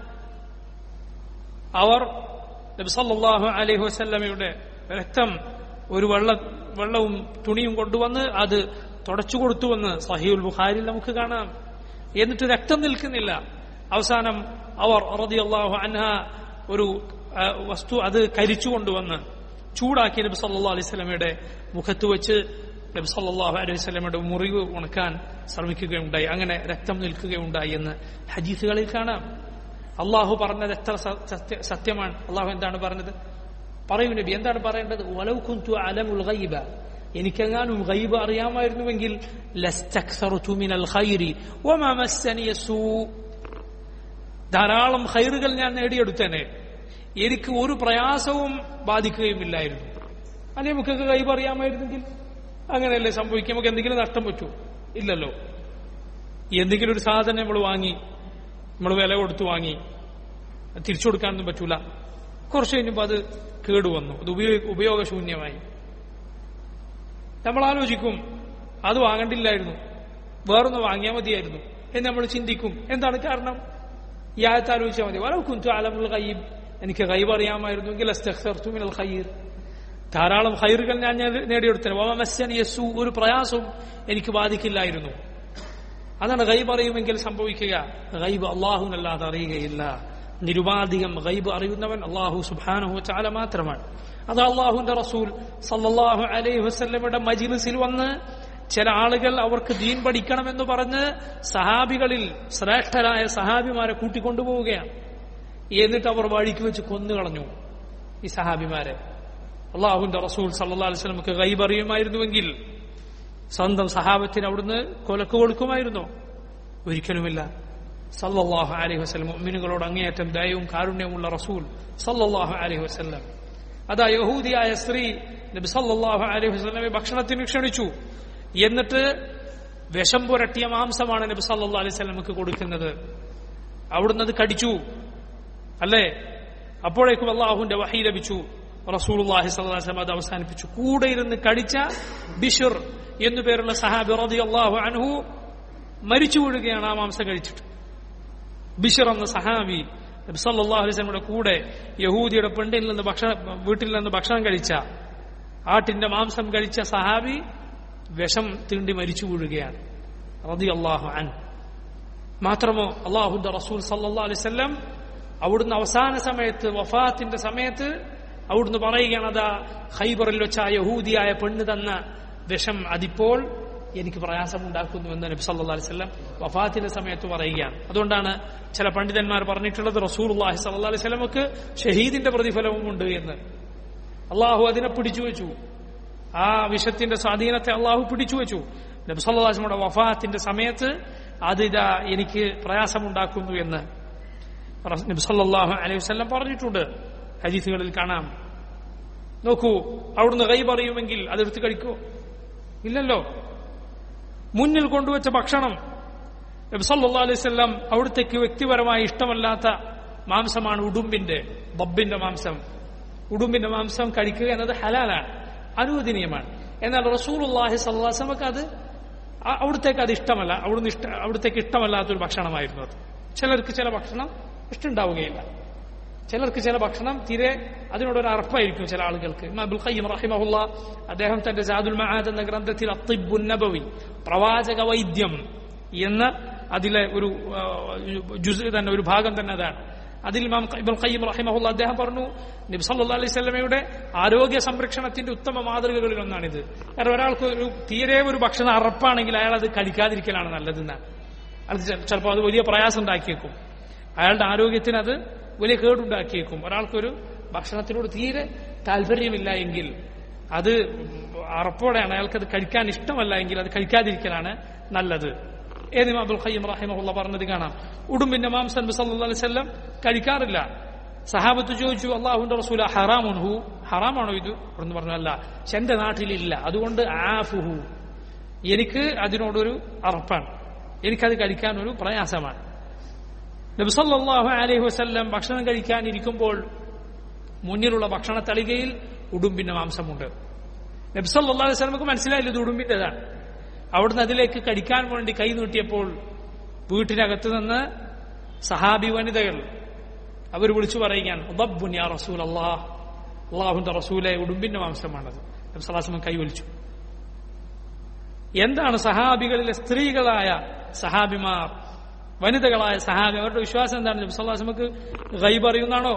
അവർ നബി സല്ലല്ലാഹു അലൈഹി വസല്ലമയുടെ രക്തം ഒരു വെള്ള വെള്ളവും തുണിയും കൊണ്ടുവന്ന് അത് തുടച്ചു കൊടുത്തുവെന്ന് സഹീഉൽ ബുഖാരിൽ നമുക്ക് കാണാം എന്നിട്ട് രക്തം നിൽക്കുന്നില്ല അവസാനം അവർ റളിയല്ലാഹു അൻഹ ഒരു ആ, വസ്തു അത് കരിച്ചു കൊണ്ടുവന്ന് ചൂടാക്കി നബി സല്ലല്ലാഹു അലൈഹി വസല്ലമയുടെ മുഖത്ത് വെച്ച് നബി സല്ലല്ലാഹു അലൈഹി വസല്ലമയുടെ മുറിവ് ഉണക്കാൻ ശ്രമിക്കുകയുണ്ടായി അങ്ങനെ രക്തം നിൽക്കുകയുണ്ടായി എന്ന് ഹദീസുകളിൽ കാണാം അള്ളാഹു പറഞ്ഞത് എത്ര സ- സത്യ- സത്യമാണ് അള്ളാഹു എന്താണ് പറഞ്ഞത് പറയൂ നബി എന്താണ് പറയേണ്ടത് വലൗ കുന്തു അലമുൽ ഗൈബ എനിക്കെങ്ങാനും ഗൈബ് അറിയാമായിരുന്നുവെങ്കിൽ ലസ്തക്സറുതു മിനൽ ഖൈരി വമാ മസ്സനിയ സൂ ധാരാളം ഖൈറുകൾ ഞാൻ നേടിയെടുത്തേനെ എനിക്ക് ഒരു പ്രയാസവും ബാധിക്കുകയുമില്ലായിരുന്നു അല്ലെ നമുക്കൊക്കെ ഗൈബ് അറിയാമായിരുന്നെങ്കിൽ അങ്ങനെയല്ലേ സംഭവിക്കുക നമുക്ക് എന്തെങ്കിലും നഷ്ടം പറ്റൂ ഇല്ലല്ലോ എന്തെങ്കിലും ഒരു സാധനം നമ്മൾ വാങ്ങി നമ്മൾ വില കൊടുത്ത് വാങ്ങി അത് തിരിച്ചു കൊടുക്കാനൊന്നും പറ്റൂല കുറച്ച് കഴിഞ്ഞപ്പോൾ അത് കേടുവന്നു അത് ഉപയോഗ ഉപയോഗശൂന്യമായി നമ്മൾ ആലോചിക്കും അത് വാങ്ങണ്ടില്ലായിരുന്നു വേറൊന്ന് വാങ്ങിയാൽ മതിയായിരുന്നു എന്ന് നമ്മൾ ചിന്തിക്കും എന്താണ് കാരണം ഈ ആയത്ത് ആലോചിച്ചാൽ മതി വലവ് കുന്തു അലമുൽ ഖയ്യബ് എനിക്ക് ഖൈബ് അറിയാമായിരുന്നുവെങ്കിൽ അസ്തഖ്സർതു മിനൽ ഖൈർ ധാരാളം ഖൈറുകൾ ഞാൻ നേടിയെടുത്തത് വമസ്സനി യസ്സു ഒരു പ്രയാസവും എനിക്ക് ബാധിക്കില്ലായിരുന്നു അതാണ് ഗൈബ് അറിയുമെങ്കിൽ സംഭവിക്കുക ഗൈബ് അള്ളാഹുനല്ലാതെ അറിയുകയില്ല നിരുപാധികം ഗൈബ് അറിയുന്നവൻ അള്ളാഹു സുബാനഹു ചാല മാത്രമാണ് അത് അള്ളാഹുന്റെ റസൂൽ സല്ലല്ലാഹു അലൈഹി വസല്ലമയുടെ മജിലിസിൽ വന്ന് ചില ആളുകൾ അവർക്ക് ദീൻ പഠിക്കണമെന്ന് പറഞ്ഞ് സഹാബികളിൽ ശ്രേഷ്ഠരായ സഹാബിമാരെ കൂട്ടിക്കൊണ്ടുപോവുകയാണ് എന്നിട്ട് അവർ വഴിക്ക് വെച്ച് കൊന്നുകളഞ്ഞു ഈ സഹാബിമാരെ അള്ളാഹുന്റെ റസൂൽ സല്ലല്ലാഹു അലൈഹി വസല്ലമക്ക് ഗൈബ് അറിയുമായിരുന്നുവെങ്കിൽ സ്വന്തം സഹാബത്തിന് അവിടുന്ന് കൊലക്ക് കൊടുക്കുമായിരുന്നോ ഒരിക്കലുമില്ല സല്ലല്ലാഹു അലൈഹി വസല്ലം മുഅ്മിനുകളോട് അങ്ങേയറ്റം ദയവും കാരുണ്യവുമുള്ള റസൂൽ സല്ലല്ലാഹു അലൈഹി വസല്ലം അതാ യഹൂദിയായ സ്ത്രീ നബി സല്ലല്ലാഹു അലൈഹി വസല്ലമെ ഭക്ഷണത്തിന് ക്ഷണിച്ചു എന്നിട്ട് വിഷം പുരട്ടിയ മാംസമാണ് നബി സല്ലല്ലാഹു അലൈഹി വസല്ലമക്ക് കൊടുക്കുന്നത് അവിടുന്ന് അത് കടിച്ചു അല്ലേ അപ്പോഴേക്കും അള്ളാഹുവിന്റെ വഹി ലഭിച്ചു റസൂലുള്ളാഹി സ്വല്ലല്ലാഹു അലൈഹി വസല്ലം അത് അവസാനിപ്പിച്ചു കൂടെ ഇരുന്ന് കടിച്ച ബിഷർ എന്നു പേരുള്ള സഹാബി റളിയല്ലാഹു അൻഹു മരിച്ചു വീഴുകയാണ് ആ മാംസം കഴിച്ചിട്ട് ബിഷർ എന്ന സഹാബി നബി സല്ലല്ലാഹു അലൈഹി വസല്ലമയുടെ കൂടെ യഹൂദിയുടെ പെണ്ണിൽ നിന്ന് ഭക്ഷണം വീട്ടിൽ നിന്ന് ഭക്ഷണം കഴിച്ച ആട്ടിന്റെ മാംസം കഴിച്ച സഹാബി വിഷം തീണ്ടി മരിച്ചു വീഴുകയാണ് റളിയല്ലാഹു അൻ മാത്രമോ അള്ളാഹുന്റെ റസൂൽ സല്ലല്ലാഹു അലൈഹി വസല്ലം അവിടുന്ന് അവസാന സമയത്ത് വഫാത്തിന്റെ സമയത്ത് അവിടുന്ന് പറയുകയാണ് അതാ ഖൈബറിൽ വെച്ച ആ യഹൂദിയായ പെണ്ണ് തന്ന വിഷം അതിപ്പോൾ എനിക്ക് പ്രയാസമുണ്ടാക്കുന്നു എന്ന് നബി സല്ലല്ലാഹു അലൈഹി വസല്ലം വഫാത്തിന്റെ സമയത്ത് പറയുകയാണ് അതുകൊണ്ടാണ് ചില പണ്ഡിതന്മാർ പറഞ്ഞിട്ടുള്ളത് റസൂലുള്ളാഹി സ്വല്ലല്ലാഹു അലൈഹി വസല്ലമക്ക് ഷഹീദിന്റെ പ്രതിഫലവും ഉണ്ട് എന്ന് അള്ളാഹു അതിനെ പിടിച്ചു വെച്ചു ആ വിഷത്തിന്റെ സ്വാധീനത്തെ അള്ളാഹു പിടിച്ചു വെച്ചു നബ്സല്ലാസ്മയുടെ വഫാത്തിന്റെ സമയത്ത് അതിതാ എനിക്ക് പ്രയാസമുണ്ടാക്കുന്നു എന്ന് നബ്സല്ലാഹു അലൈഹി വസ്ലം പറഞ്ഞിട്ടുണ്ട് ഹദീസുകളിൽ കാണാം നോക്കൂ അവിടുന്ന് കൈ പറയുമെങ്കിൽ അതെടുത്ത് കഴിക്കോ ഇല്ലല്ലോ മുന്നിൽ കൊണ്ടുവച്ച ഭക്ഷണം നബ്സല്ലാ അലൈഹി സ്വല്ലാം അവിടുത്തേക്ക് വ്യക്തിപരമായി ഇഷ്ടമല്ലാത്ത മാംസമാണ് ഉടുമ്പിന്റെ ബബ്ബിന്റെ മാംസം ഉടുമ്പിന്റെ മാംസം കഴിക്കുക എന്നത് ഹലാലാണ് അനുവദനീയമാണ് എന്നാൽ റസൂലുള്ളാഹി സല്ലാസമക്ക് അത് അവിടത്തേക്ക് അത് ഇഷ്ടമല്ല അവിടുന്ന് ഇഷ്ട അവിടത്തേക്ക് ഇഷ്ടമല്ലാത്തൊരു ഭക്ഷണമായിരുന്നു അത് ചിലർക്ക് ചില ഭക്ഷണം ഇഷ്ടമുണ്ടാവുകയില്ല ചിലർക്ക് ചില ഭക്ഷണം തീരെ അതിനോടൊരു അർപ്പായിരിക്കും ചില ആളുകൾക്ക് അബുൽ ഖയ്യം റഹിമഹുല്ല അദ്ദേഹം തന്റെ ജാദുൽ മഹാദ് എന്ന ഗ്രന്ഥത്തിൽ അത്തിബുൻ നബവി പ്രവാചക വൈദ്യം എന്ന് അതിലെ ഒരു ജുസ് തന്നെ ഒരു ഭാഗം തന്നെ അതാണ് അതിൽ ഇമാം ഇബുൽ ഖയ്യം റഹിമഹുല്ല അദ്ദേഹം പറഞ്ഞു നബി സല്ലല്ലാഹു അലൈഹി സ്വലമയുടെ ആരോഗ്യ സംരക്ഷണത്തിന്റെ ഉത്തമ മാതൃകകളിൽ ഒന്നാണിത് കാരണം ഒരാൾക്ക് ഒരു തീരെ ഒരു ഭക്ഷണം അറപ്പാണെങ്കിൽ അയാൾ അത് കഴിക്കാതിരിക്കലാണ് നല്ലതെന്നാണ് അത് ചിലപ്പോൾ അത് വലിയ പ്രയാസം ഉണ്ടാക്കിയേക്കും അയാളുടെ ആരോഗ്യത്തിന് അത് വലിയ കേടുണ്ടാക്കിയേക്കും ഒരാൾക്കൊരു ഭക്ഷണത്തിനോട് തീരെ താല്പര്യമില്ല എങ്കിൽ അത് അറപ്പോടെയാണ് അയാൾക്ക് അത് കഴിക്കാൻ ഇഷ്ടമല്ല എങ്കിൽ അത് കഴിക്കാതിരിക്കലാണ് നല്ലത് ഏത് അബുൽ ഖയ്യം റഹിമഹുള്ള പറഞ്ഞത് കാണാം ഉടുമ്പിന്റെ മാംസം നബി സല്ലല്ലാഹു അലൈഹി വസല്ലം കഴിക്കാറില്ല സഹാബത്ത് ചോദിച്ചു അള്ളാഹുന്റെ റസൂല ഹറാമുൻഹു ഹറാമാണോ ഇത് എന്ന് പറഞ്ഞു അല്ല പക്ഷെ എന്റെ നാട്ടിലില്ല അതുകൊണ്ട് ആഫുഹു എനിക്ക് അതിനോടൊരു അറപ്പാണ് എനിക്കത് കഴിക്കാൻ ഒരു പ്രയാസമാണ് നബി സല്ലല്ലാഹു അലൈഹി വസല്ലം ഭക്ഷണം കഴിക്കാനിരിക്കുമ്പോൾ മുന്നിലുള്ള ഭക്ഷണ തളികയിൽ ഉടുമ്പിന്റെ മാംസമുണ്ട് നബി സല്ലല്ലാഹു അലൈഹി വസല്ലമക്ക് മനസ്സിലായില്ല ഇത് ഉടുമ്പിന്റേതാണ് അവിടുന്ന് അതിലേക്ക് കടിക്കാൻ വേണ്ടി കൈ നീട്ടിയപ്പോൾ വീട്ടിനകത്ത് നിന്ന് സഹാബി വനിതകൾ അവർ വിളിച്ചു പറയുകയാണ് ഉദബ്ബുൻ യാ റസൂൽ അള്ളാഹ് അള്ളാഹുന്റെ റസൂലെ ഉടുമ്പിന്റെ മാംസമാണത് നബ്സലാസ്മൻ കൈവലിച്ചു എന്താണ് സഹാബികളിലെ സ്ത്രീകളായ സഹാബിമാർ വനിതകളായ സഹാബി അവരുടെ വിശ്വാസം എന്താണ് നബ്സല്ലാസ്മക്ക് ഗൈബ് അറിയുന്നാണോ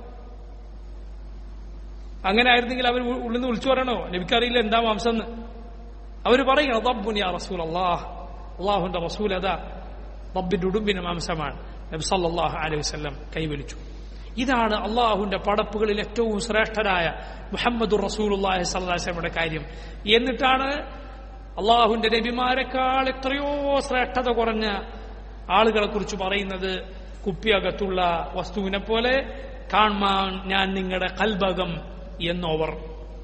അങ്ങനെ ആയിരുന്നെങ്കിൽ അവർ ഉള്ളിൽ നിന്ന് വിളിച്ചു പറയണോ നബിക്കറിയില്ല എന്താ മാംസം എന്ന് അവർ പറയണം റബ്ബുൻ യാ റസൂൽ അള്ളാഹ് അള്ളാഹുന്റെ റസൂൽ അതാ റബ്ബിന്റെ ഉടുമ്പിന് മാംസമാണ് നബി സല്ലല്ലാഹു അലൈഹി വസല്ലം കൈവലിച്ചു ഇതാണ് അള്ളാഹുവിന്റെ പടപ്പുകളിൽ ഏറ്റവും ശ്രേഷ്ഠരായ മുഹമ്മദ് റസൂലുള്ളാഹി സ്വല്ലാസ്ലമയുടെ കാര്യം എന്നിട്ടാണ് അള്ളാഹുവിന്റെ നബിമാരെക്കാൾ എത്രയോ ശ്രേഷ്ഠത കുറഞ്ഞ ആളുകളെ കുറിച്ച് പറയുന്നത് കുപ്പിയകത്തുള്ള വസ്തുവിനെ പോലെ കാണാൻ ഞാൻ നിങ്ങളുടെ കൽബകം എന്നോവർ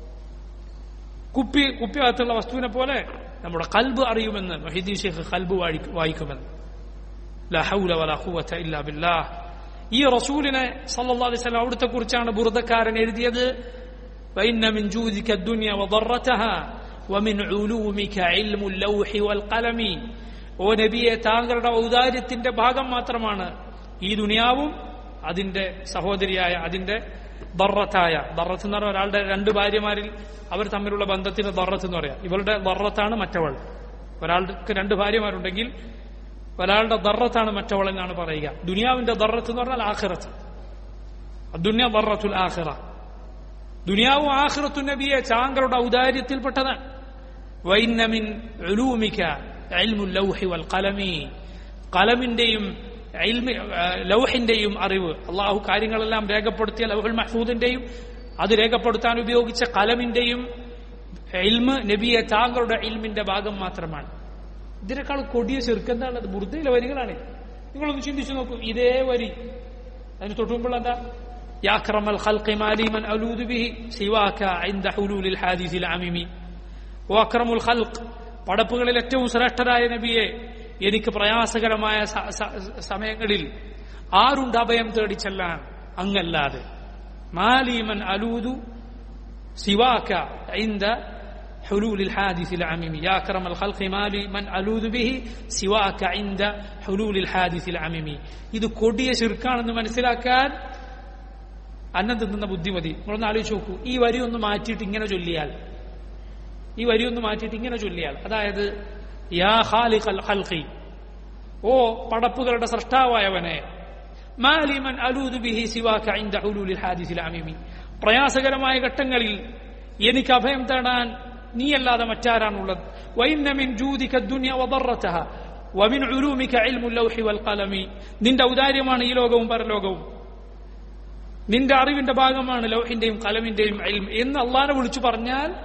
കുപ്പി കുപ്പിയകത്തുള്ള വസ്തുവിനെ പോലെ നമ്മുടെ കൽബ് അറിയുമെന്ന് മഹിദി ഷെയ്ഖ് കൽബ് വായിക്കുമെന്ന് ലാ ഹൗല വലാ ഖുവത ഇല്ലാ ബില്ലാഹ് ഈ റസൂലിനെ സല്ലല്ലാഹു അലൈഹി വസല്ലം അവിടുത്തെ കുറിച്ചാണ് ബുർദക്കാരൻ എഴുതിയത് وإن من جودك الدنيا وضرتها ومن علومك علم اللوح والقلم ഓ നബിയെ താങ്കളുടെ ഔദാര്യത്തിന്റെ ഭാഗം മാത്രമാണ് ഈ ദുനിയാവും അതിന്റെ സഹോദരിയായ അതിന്റെ ദറത്തായ ദറത്ത് എന്ന് പറഞ്ഞാൽ ഒരാളുടെ രണ്ട് ഭാര്യമാരിൽ അവർ തമ്മിലുള്ള ബന്ധത്തിന് ദറത്ത് എന്ന് പറയാം ഇവളുടെ ദറത്താണ് മറ്റവൾ ഒരാൾക്ക് രണ്ട് ഭാര്യമാരുണ്ടെങ്കിൽ ഒരാളുടെ ദറത്താണ് മറ്റവൾ എന്നാണ് പറയുക ദുനിയാവിന്റെ ദറത്ത് എന്ന് പറഞ്ഞാൽ ആഖിറത്ത് ദുനിയ ദറത്തുൽ ആഖിറ ദുനിയാവും ആഖിറത്തു നബിയെ താങ്കളുടെ ഔദാര്യത്തിൽപ്പെട്ടതാണ് വൈന്നമിൻ ഉലൂമിക ഇൽമുൽ ലൗഹി വൽ ഖലമി ഖലമിന്റെയും ലൗഹിന്റെയും അറിവ് അള്ളാഹു കാര്യങ്ങളെല്ലാം രേഖപ്പെടുത്തിയ ലൗഹുൽ മഹ്ഫൂദിന്റെയും അത് രേഖപ്പെടുത്താൻ ഉപയോഗിച്ച കലമിന്റെയും ഇൽമ് നബിയെ താങ്കളുടെ ഇൽമിന്റെ ഭാഗം മാത്രമാണ് ഇതിനേക്കാൾ കൊടിയ ചെറുക്ക് എന്താണത് ബുർദയിലെ വരികളാണ് നിങ്ങളൊന്ന് ചിന്തിച്ചു നോക്കൂ ഇതേ വരി അതിന് തൊട്ടുമുമ്പോൾ എന്താ ياكرم الخلق ما لي من ألوذ به سواك عند حلول الحادث العميم واكرم الخلق പടപ്പുകളിൽ ഏറ്റവും ശ്രേഷ്ഠരായ നബിയെ എനിക്ക് പ്രയാസകരമായ സമയങ്ങളിൽ ആരുണ്ട് അഭയം തേടി ചെല്ലാൻ അങ്ങല്ലാതെ മാലീമൻ അലൂദു സിവാക്ക عند حلول الحادث العميم يا أكرم الخلق ما لي من ألوذ به سواك عند حلول الحادث العميم ഇത് കൊടിയ ശിർക്കാണെന്ന് മനസ്സിലാക്കാൻ അന്നം തിന്നുന്ന ബുദ്ധിമതി നിങ്ങളൊന്ന് ആലോചിച്ച് നോക്കൂ ഈ വരി ഒന്ന് മാറ്റിയിട്ട് ഇങ്ങനെ ചൊല്ലിയാൽ ഈ വരി ഒന്ന് മാറ്റിയിട്ട് ഇങ്ങനെ ചൊല്ലിയാൽ അതായത് യാ ഖാലിഖൽ ഖൽഖി ഓ പടപ്പുകളുടെ സൃഷ്ടാവായവനെ മാലിമൻ അലൂദു ബിഹി സിവാക ഇൻദ ഹുലൂലിൽ ഹാദിസിൽ അമിമി പ്രയാസകരമായ ഘട്ടങ്ങളിൽ എനിക്ക് അഭയം തേടാൻ നീയല്ലാതെ മറ്റാരാണുള്ളത് വൈന്ന മിൻ ജൂദിക ദുനിയ വദറതഹ വമിൻ ഉലൂമിക ഇൽമുൽ ലൗഹി വൽ ഖലമി നിന്റെ ഔദാര്യമാണ് ഈ ലോകവും പരലോകവും നിന്റെ അറിവിന്റെ ഭാഗമാണ് ലൗഹിന്റെയും കലമിന്റെയും ഇൽം എന്ന് അള്ളാനെ വിളിച്ചു പറഞ്ഞാൽ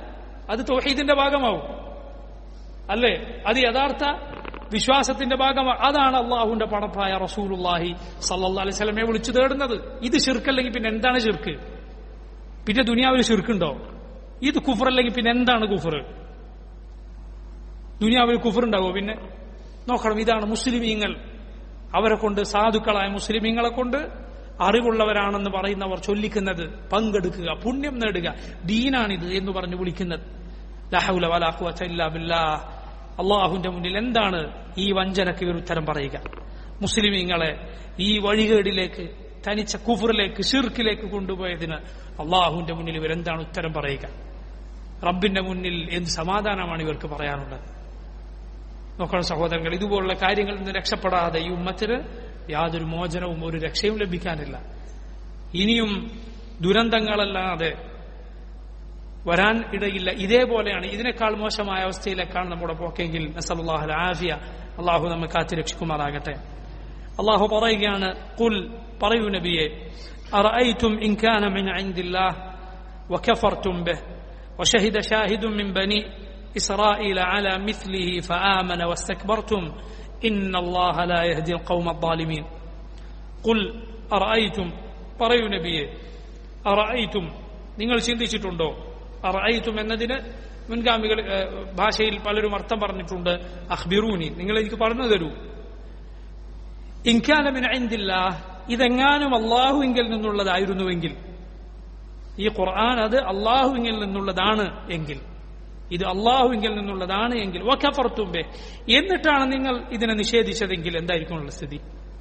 അത് തൗഹീദിന്റെ ഭാഗമാവും അല്ലേ അത് യഥാർത്ഥ വിശ്വാസത്തിന്റെ ഭാഗമാണ് അതാണ് അള്ളാഹുവിന്റെ പടപ്പായ റസൂലുല്ലാഹി സല്ലാ അലൈഹി സ്വലമെ വിളിച്ചു തേടുന്നത് ഇത് ഷിർക്കല്ലെങ്കിൽ പിന്നെ എന്താണ് ഷിർക്ക് പിന്നെ ദുനിയാവിൽ ഷിർക്കുണ്ടോ ഇത് കുഫർ അല്ലെങ്കിൽ പിന്നെ എന്താണ് കുഫർ ദുനിയാവിൽ കുഫർ ഉണ്ടാവോ പിന്നെ നോക്കണം ഇതാണ് മുസ്ലിമീങ്ങൾ അവരെ കൊണ്ട് സാധുക്കളായ മുസ്ലിമീങ്ങളെ കൊണ്ട് അറിവുള്ളവരാണെന്ന് പറയുന്നവർ ചൊല്ലിക്കുന്നത് പങ്കെടുക്കുക പുണ്യം നേടുക ദീനാണിത് എന്ന് പറഞ്ഞ് വിളിക്കുന്നത് ലഹൗല വലാഖുവത ഇല്ലാ ബില്ലാഹ് അള്ളാഹുവിന്റെ മുന്നിൽ എന്താണ് ഈ വഞ്ചനക്ക് ഇവർ ഉത്തരം പറയുക മുസ്ലിമീങ്ങളെ ഈ വഴികേടിലേക്ക് തനിച്ച കുഫറിലേക്ക് ഷിർക്കിലേക്ക് കൊണ്ടുപോയതിന് അള്ളാഹുവിന്റെ മുന്നിൽ ഇവരെന്താണ് ഉത്തരം പറയുക റബ്ബിന്റെ മുന്നിൽ എന്ത് സമാധാനമാണ് ഇവർക്ക് പറയാനുള്ളത് നോക്കണം സഹോദരങ്ങൾ ഇതുപോലുള്ള കാര്യങ്ങളിൽ നിന്ന് രക്ഷപ്പെടാതെ ഈ ഉമ്മത്തിന് യാതൊരു മോചനവും ഒരു രക്ഷയും ലഭിക്കാനില്ല ഇനിയും ദുരന്തങ്ങളല്ലാതെ വരാൻ ഇടയില്ല ഇതേപോലെയാണ് ഇതിനേക്കാൾ മോശമായ അവസ്ഥയിലേക്കാണ് നമ്മുടെ പോക്കെങ്കിൽ നസലുല്ലാഹു ആഫിയ അള്ളാഹു നമ്മെ കാത്തി രക്ഷിക്കുമാറാകട്ടെ അള്ളാഹു പറയുകയാണ് കുൽ പറയൂ നബിയെ أرأيتم إن كان من عند الله وكفرتم به وشهد شاهد من بني إسرائيل على مثله فآمن واستكبرتم إن الله لا يهدي القوم الظالمين قل أرأيتم പറയൂ നബിയെ അറഅയ്തും നിങ്ങൾ ചിന്തിച്ചിട്ടുണ്ടോ അറഅയ്തും എന്നതിന് മുൻഗാമികൾ ഏഹ്, ഭാഷയിൽ പലരും അർത്ഥം പറഞ്ഞിട്ടുണ്ട് അഖ്ബിറൂനി നിങ്ങൾ എനിക്ക് പറഞ്ഞു തരൂ ഇൻകാനമിന് ഐന്ദില്ല ഇതെങ്ങാനും അള്ളാഹുവിങ്കിൽ നിന്നുള്ളതായിരുന്നുവെങ്കിൽ ഈ ഖുർആൻ അത് അള്ളാഹുവിങ്കിൽ നിന്നുള്ളതാണ് എങ്കിൽ ഇത് അള്ളാഹുവിങ്കിൽ നിന്നുള്ളതാണ് എങ്കിൽ വഖഫർത്തുംബെ എന്നിട്ടാണ് നിങ്ങൾ ഇതിനെ നിഷേധിച്ചതെങ്കിൽ എന്തായിരിക്കുമുള്ള സ്ഥിതി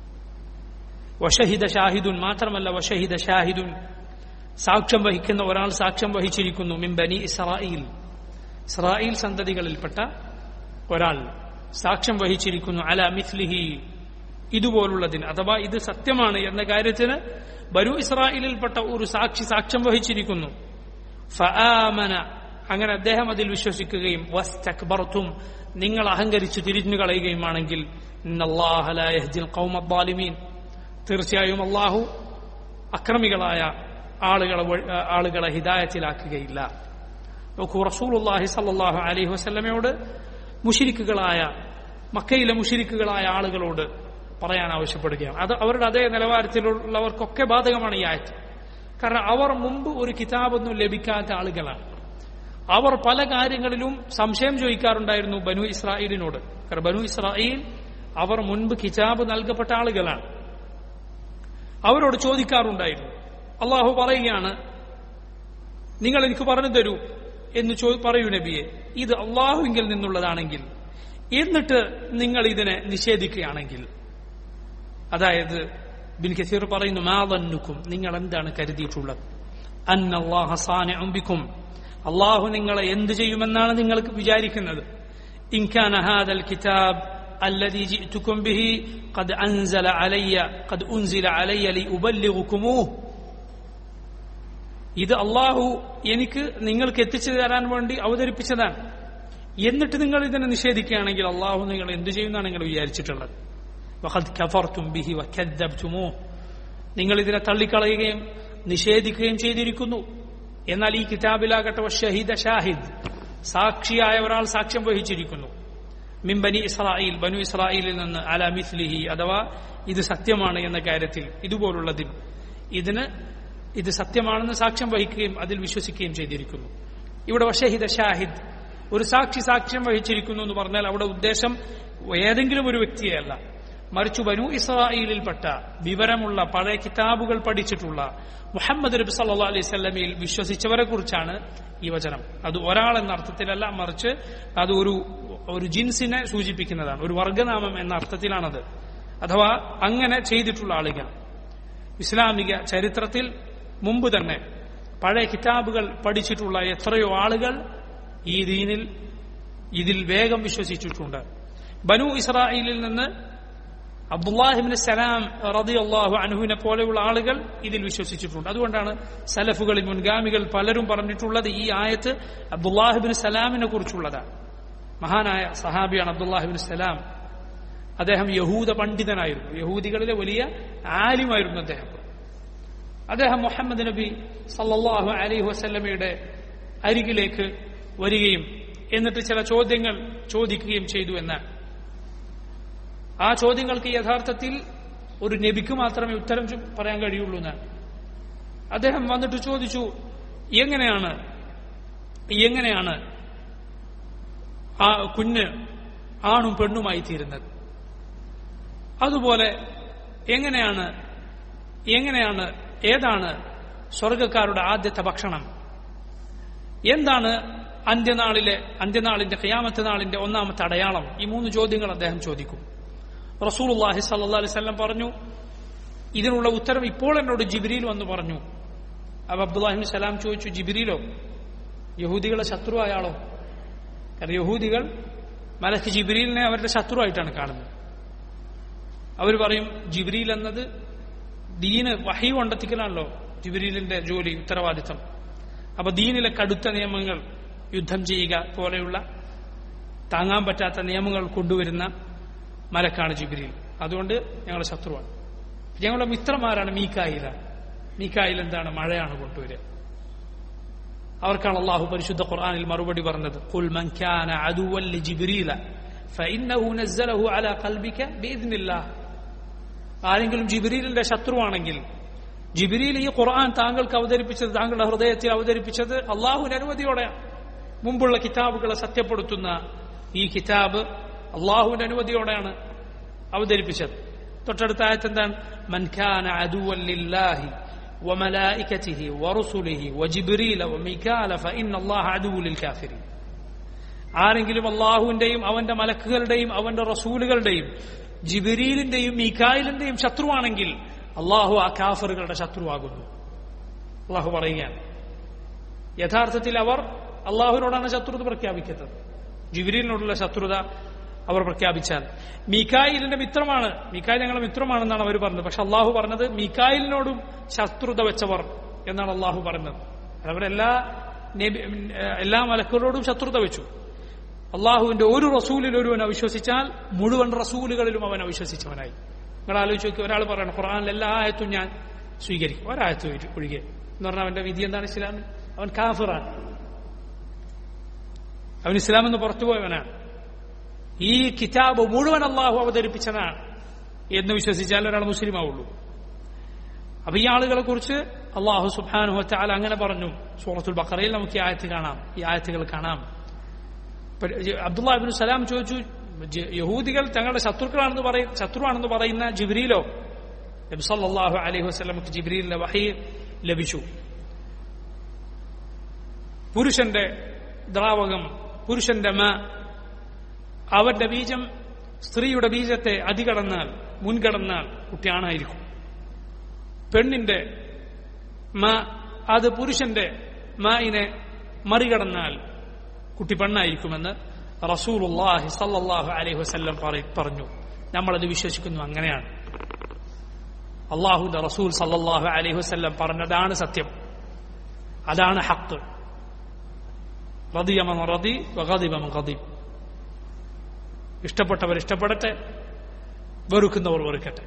വഷഹിദ ഷാഹിദുൻ മാത്രമല്ല വഷഹിദ ഷാഹിദുൻ സാക്ഷ്യം വഹിക്കുന്ന ഒരാൾ സാക്ഷ്യം വഹിച്ചിരിക്കുന്നു മിംബനി ഇസ്രായേൽ ഇസ്രായേൽ സന്തതികളിൽപ്പെട്ട ഒരാൾ സാക്ഷ്യം വഹിച്ചിരിക്കുന്നു അല മിഥ്ലിഹി ഇതുപോലുള്ളതിന് അഥവാ ഇത് സത്യമാണ് എന്ന കാര്യത്തിന് ബനു ഇസ്രായേലിൽപ്പെട്ട ഒരു സാക്ഷി സാക്ഷ്യം വഹിച്ചിരിക്കുന്നു ഫആമന അങ്ങനെ അദ്ദേഹം അതിൽ വിശ്വസിക്കുകയും വസ്തക്ബർത്തും നിങ്ങൾ അഹങ്കരിച്ച് തിരിഞ്ഞു കളയുകയുമാണെങ്കിൽ ഇന്നല്ലാഹ ലാ യഹ്ദിൽ ഖൗമ ദ്ദാലിമീൻ തീർച്ചയായും അള്ളാഹു അക്രമികളായ ആളുകളെ വഴി- ആളുകളെ ഹിദായത്തിലാക്കുകയില്ല നോക്കൂ റസൂലുള്ളാഹി സല്ലല്ലാഹു അലൈഹി വസല്ലമയോട് മുഷിരിക്കുകളായ മക്കയിലെ മുഷിരിക്കുകളായ ആളുകളോട് പറയാൻ ആവശ്യപ്പെടുകയാണ് അത് അവരുടെ അതേ നിലവാരത്തിലുള്ളവർക്കൊക്കെ ബാധകമാണ് ഈ ആയത്ത് കാരണം അവർ മുമ്പ് ഒരു കിതാബൊന്നും ലഭിക്കാത്ത ആളുകളാണ് അവർ പല കാര്യങ്ങളിലും സംശയം ചോദിക്കാറുണ്ടായിരുന്നു ബനു ഇസ്രായേലിനോട് കാരണം ബനു ഇസ്രായേൽ അവർ മുൻപ് കിതാബ് നൽകപ്പെട്ട ആളുകളാണ് അവരോട് ചോദിക്കാറുണ്ടായിരുന്നു അള്ളാഹു പറയുകയാണ് നിങ്ങൾ എനിക്ക് പറഞ്ഞു തരൂ എന്ന് ചോ പറയൂ നബിയെ ഇത് അള്ളാഹുവിങ്കിൽ നിന്നുള്ളതാണെങ്കിൽ എന്നിട്ട് നിങ്ങൾ ഇതിനെ നിഷേധിക്കുകയാണെങ്കിൽ അതായത് ബിൻ കസീർ പറയുന്നു മാവന്നുക്കും നിങ്ങൾ എന്താണ് കരുതിയിട്ടുള്ളത് അന്നല്ലാഹ സാനിഅംബിക്കും അള്ളാഹു നിങ്ങളെ എന്ത് ചെയ്യുമെന്നാണ് നിങ്ങൾക്ക് വിചാരിക്കുന്നത് ഇൻകാന ഹാദൽ കിതാബ് الذي جئتكم به قد أنزل علي قد أنزل علي لأبلغكموه ഇത് അള്ളാഹു എനിക്ക് നിങ്ങൾക്ക് എത്തിച്ചു തരാൻ വേണ്ടി അവതരിപ്പിച്ചതാണ് എന്നിട്ട് നിങ്ങൾ ഇതിനെ നിഷേധിക്കുകയാണെങ്കിൽ അള്ളാഹു നിങ്ങൾ എന്തു ചെയ്യുന്നതാണ് നിങ്ങൾ വിചാരിച്ചിട്ടുള്ളത് വഖദ് കഫർതും ബിഹി വക്കദ്ദബ്തുമൂ നിങ്ങൾ ഇതിനെ തള്ളിക്കളയുകയും നിഷേധിക്കുകയും ചെയ്തിരിക്കുന്നു എന്നാൽ ഈ കിതാബിലാകട്ടെ ഷഹീദ ഷാഹിദ് സാക്ഷിയായ ഒരാൾ സാക്ഷ്യം വഹിച്ചിരിക്കുന്നു മിൻ ബനി ഇസ്രായേൽ ബനു ഇസ്രായേലിൽ നിന്ന് അല മിസ്ലിഹി അഥവാ ഇത് സത്യമാണ് എന്ന കാര്യത്തിൽ ഇതുപോലുള്ളതിൽ ഇതിന് ഇത് സത്യമാണെന്ന് സാക്ഷ്യം വഹിക്കുകയും അതിൽ വിശ്വസിക്കുകയും ചെയ്തിരിക്കുന്നു ഇവിടെ വഷഹിദ ഷാഹിദ് ഒരു സാക്ഷി സാക്ഷ്യം വഹിച്ചിരിക്കുന്നു എന്ന് പറഞ്ഞാൽ അവിടെ ഉദ്ദേശം ഏതെങ്കിലും ഒരു വ്യക്തിയെയല്ല മറിച്ചു ബനു ഇസ്രായേലിൽപ്പെട്ട വിവരമുള്ള പഴയ കിതാബുകൾ പഠിച്ചിട്ടുള്ള മുഹമ്മദ് നബി സല്ലാ അലൈഹി സ്വലമയിൽ വിശ്വസിച്ചവരെ കുറിച്ചാണ് ഈ വചനം അത് ഒരാൾ എന്ന അർത്ഥത്തിലല്ല മറിച്ച് അത് ഒരു ഒരു ജിൻസിനെ സൂചിപ്പിക്കുന്നതാണ് ഒരു വർഗനാമം എന്ന അർത്ഥത്തിലാണത് അഥവാ അങ്ങനെ ചെയ്തിട്ടുള്ള ആളുകൾ ഇസ്ലാമിക ചരിത്രത്തിൽ മുമ്പ് തന്നെ പഴയ കിതാബുകൾ പഠിച്ചിട്ടുള്ള എത്രയോ ആളുകൾ ഈ ദീനിൽ ഇതിൽ വേഗം വിശ്വസിച്ചിട്ടുണ്ട് ബനു ഇസ്രായേലിൽ നിന്ന് അബ്ദുല്ലാഹിബിന് സലാം റതി അള്ളാഹു അനുഹുവിനെ പോലെയുള്ള ആളുകൾ ഇതിൽ വിശ്വസിച്ചിട്ടുണ്ട് അതുകൊണ്ടാണ് സലഫുകളിൽ മുൻഗാമികൾ പലരും പറഞ്ഞിട്ടുള്ളത് ഈ ആയത്ത് അബ്ദുല്ലാഹിബിന് സലാമിനെ കുറിച്ചുള്ളതാണ് മഹാനായ സഹാബിയാണ് അബ്ദുല്ലാഹിബിൻ സലാം അദ്ദേഹം യഹൂദ പണ്ഡിതനായിരുന്നു യഹൂദികളിലെ വലിയ ആലിമായിരുന്നു അദ്ദേഹം അദ്ദേഹം മുഹമ്മദ് നബി സല്ലല്ലാഹു അലൈഹി വസല്ലമയുടെ അരികിലേക്ക് വരികയും എന്നിട്ട് ചില ചോദ്യങ്ങൾ ചോദിക്കുകയും ചെയ്തു എന്നാണ് ആ ചോദ്യങ്ങൾക്ക് യഥാർത്ഥത്തിൽ ഒരു നബിക്ക് മാത്രമേ ഉത്തരം ചു- പറയാൻ കഴിയുള്ളൂ എന്നാണ് അദ്ദേഹം വന്നിട്ട് ചോദിച്ചു എങ്ങനെയാണ് എങ്ങനെയാണ് ആ കുഞ്ഞ് ആണും പെണ്ണുമായി തീരുന്നത് അതുപോലെ എങ്ങനെയാണ് എങ്ങനെയാണ് ഏതാണ് സ്വർഗക്കാരുടെ ആദ്യത്തെ ഭക്ഷണം എന്താണ് അന്ത്യനാളിലെ അന്ത്യനാളിന്റെ ഖിയാമത്ത് നാളിന്റെ ഒന്നാമത്തെ അടയാളം ഈ മൂന്ന് ചോദ്യങ്ങൾ അദ്ദേഹം ചോദിക്കും റസൂലുള്ളാഹി സല്ലല്ലാഹു അലൈഹി വസല്ലം പറഞ്ഞു ഇതിനുള്ള ഉത്തരം ഇപ്പോൾ എന്നോട് ജിബ്രീൽ വന്ന് പറഞ്ഞു അപ്പൊ അബ്ദുല്ലാഹിബിൻ സലാം ചോദിച്ചു ജിബ്രീലോ യഹൂദികളെ ശത്രുവായ ആളോ കാരണം യഹൂദികൾ മലക്ക് ജിബ്രീലിനെ അവരുടെ ശത്രുവായിട്ടാണ് കാണുന്നത് അവർ പറയും ജിബ്രീൽ എന്നത് ദീന് വഹി കൊണ്ടെത്തിക്കലാണല്ലോ ജിബ്രീലിന്റെ ജോലി ഉത്തരവാദിത്തം അപ്പൊ ദീനിലെ കടുത്ത നിയമങ്ങൾ യുദ്ധം ചെയ്യുക പോലെയുള്ള താങ്ങാൻ പറ്റാത്ത നിയമങ്ങൾ കൊണ്ടുവരുന്ന മലക്കാണ് ജിബ്രീൽ അതുകൊണ്ട് ഞങ്ങളുടെ ശത്രുവാണ് ഞങ്ങളുടെ മിത്രമാരാണ് മീക്കായില മീക്കായിൽ എന്താണ് മഴയാണ് കൊണ്ടുവരിക അവർക്കാണ് അള്ളാഹു പരിശുദ്ധ ഖുർആനിൽ മറുപടി പറഞ്ഞത് ഖുൽ മൻ കാന അദുവൻ ലിജിബ്രീല ഫഇന്നഹു നസ്സലഹു അലാ ഖൽബിക ബിഇذനില്ലാഹ് ആരെങ്കിലും ജിബ്രീലിന്റെ ശത്രുവാണെങ്കിൽ ജിബ്രീൽ ഈ ഖുർആൻ താങ്കൾക്ക് അവതരിപ്പിച്ചത് താങ്കളുടെ ഹൃദയത്തിൽ അവതരിപ്പിച്ചത് അള്ളാഹുവിന്റെ അനുമതിയോടെയാണ് മുമ്പുള്ള കിതാബുകളെ സത്യപ്പെടുത്തുന്ന ഈ കിതാബ് അള്ളാഹുവിന്റെ അനുമതിയോടെയാണ് അവതരിപ്പിച്ചത് തൊട്ടടുത്ത ആയത്ത് എന്താണ് മൻഖാന അദുവല്ലില്ലാഹി وملائكته ورسله وجبريل وميكال فإن الله عدو للكافرين ആരെങ്കിലും അള്ളാഹുവിന്റെയും അവന്റെ മലക്കുകളുടെയും അവന്റെ റസൂലുകളുടെയും ജിബിരീലിന്റെയും മീക്കായിലിന്റെയും ശത്രുവാണെങ്കിൽ അള്ളാഹു ആ കാഫറുകളുടെ ശത്രുവാകുന്നു അള്ളാഹു പറയുകയാണ് യഥാർത്ഥത്തിൽ അവർ അള്ളാഹുവിനോടാണ് ശത്രുത പ്രഖ്യാപിക്കുന്നത് ജിബിരിലിനോടുള്ള ശത്രുത അവർ പ്രഖ്യാപിച്ചാൽ മീക്കായിലിന്റെ മിത്രമാണ് മീക്കായിൽ ഞങ്ങളുടെ മിത്രമാണെന്നാണ് അവർ പറഞ്ഞത് പക്ഷെ അള്ളാഹു പറഞ്ഞത് മീക്കായിലിനോടും ശത്രുത വെച്ചവർ എന്നാണ് അള്ളാഹു പറഞ്ഞത് അവരെല്ലാ നബി- എല്ലാ മലക്കുകളോടും ശത്രുത വെച്ചു അള്ളാഹുവിന്റെ ഒരു റസൂലിൽ ഒരുവൻ അവിശ്വസിച്ചാൽ മുഴുവൻ റസൂലുകളിലും അവൻ അവിശ്വസിച്ചവനായി നിങ്ങൾ ആലോചിച്ച് നോക്കി ഒരാൾ പറയണം ഖുർആാനിൽ എല്ലാ ആയത്തും ഞാൻ സ്വീകരിക്കും ഒരായത്ത് ഒഴി- ഒഴികെ എന്ന് പറഞ്ഞാൽ അവന്റെ വിധി എന്താണ് ഇസ്ലാമിൽ അവൻ കാഫിറാണ് അവൻ ഇസ്ലാമിൽ നിന്ന് പുറത്തുപോയവനാണ് ഈ കിതാബ് മുഴുവൻ അള്ളാഹു അവതരിപ്പിച്ചതാണ് എന്ന് വിശ്വസിച്ചാൽ ഒരാൾ മുസ്ലിം ആവുള്ളൂ അപ്പൊ ഈ ആളുകളെ കുറിച്ച് അള്ളാഹു സുബാനു വച്ചാൽ അങ്ങനെ പറഞ്ഞു സൂറത്തുൽ ബക്കറയിൽ നമുക്ക് ഈ ആയത്ത് കാണാം ഈ ആയത്തുകൾ കാണാം അബ്ദുല്ലാഹിബിൻ സലാം ചോദിച്ചു ജ- യഹൂദികൾ തങ്ങളുടെ ശത്രുക്കളാണെന്ന് പറയും ശത്രുവാണെന്ന് പറയുന്ന ജിബ്രീലോ നബി സല്ലല്ലാഹു അലൈഹി വസല്ലമക്ക് ജിബ്രീലിന്റെ വഹി ലഭിച്ചു പുരുഷന്റെ ദ്രാവകം പുരുഷന്റെ മ അവന്റെ ബീജം സ്ത്രീയുടെ ബീജത്തെ അതികടന്നാൽ മുൻകടന്നാൽ കുട്ടി ആണായിരിക്കും പെണ്ണിന്റെ മ അത് പുരുഷന്റെ മായിനെ മറികടന്നാൽ കുട്ടി പെണ്ണായിരിക്കുമെന്ന് റസൂലുള്ളാഹി സല്ലല്ലാഹു അലൈഹി വസല്ലം പറ- പറഞ്ഞു നമ്മളത് വിശ്വസിക്കുന്നു അങ്ങനെയാണ് അള്ളാഹുന്റെ റസൂൽ സല്ലല്ലാഹു അലൈഹി വസല്ലം പറഞ്ഞതാണ് സത്യം അതാണ് ഹക്ക് റദിയമൻ റദി വഗദിബമൻ ഗദിബ് ഇഷ്ടപ്പെട്ടവർ ഇഷ്ടപ്പെടട്ടെ വെറുക്കുന്നവർ വെറുക്കട്ടെ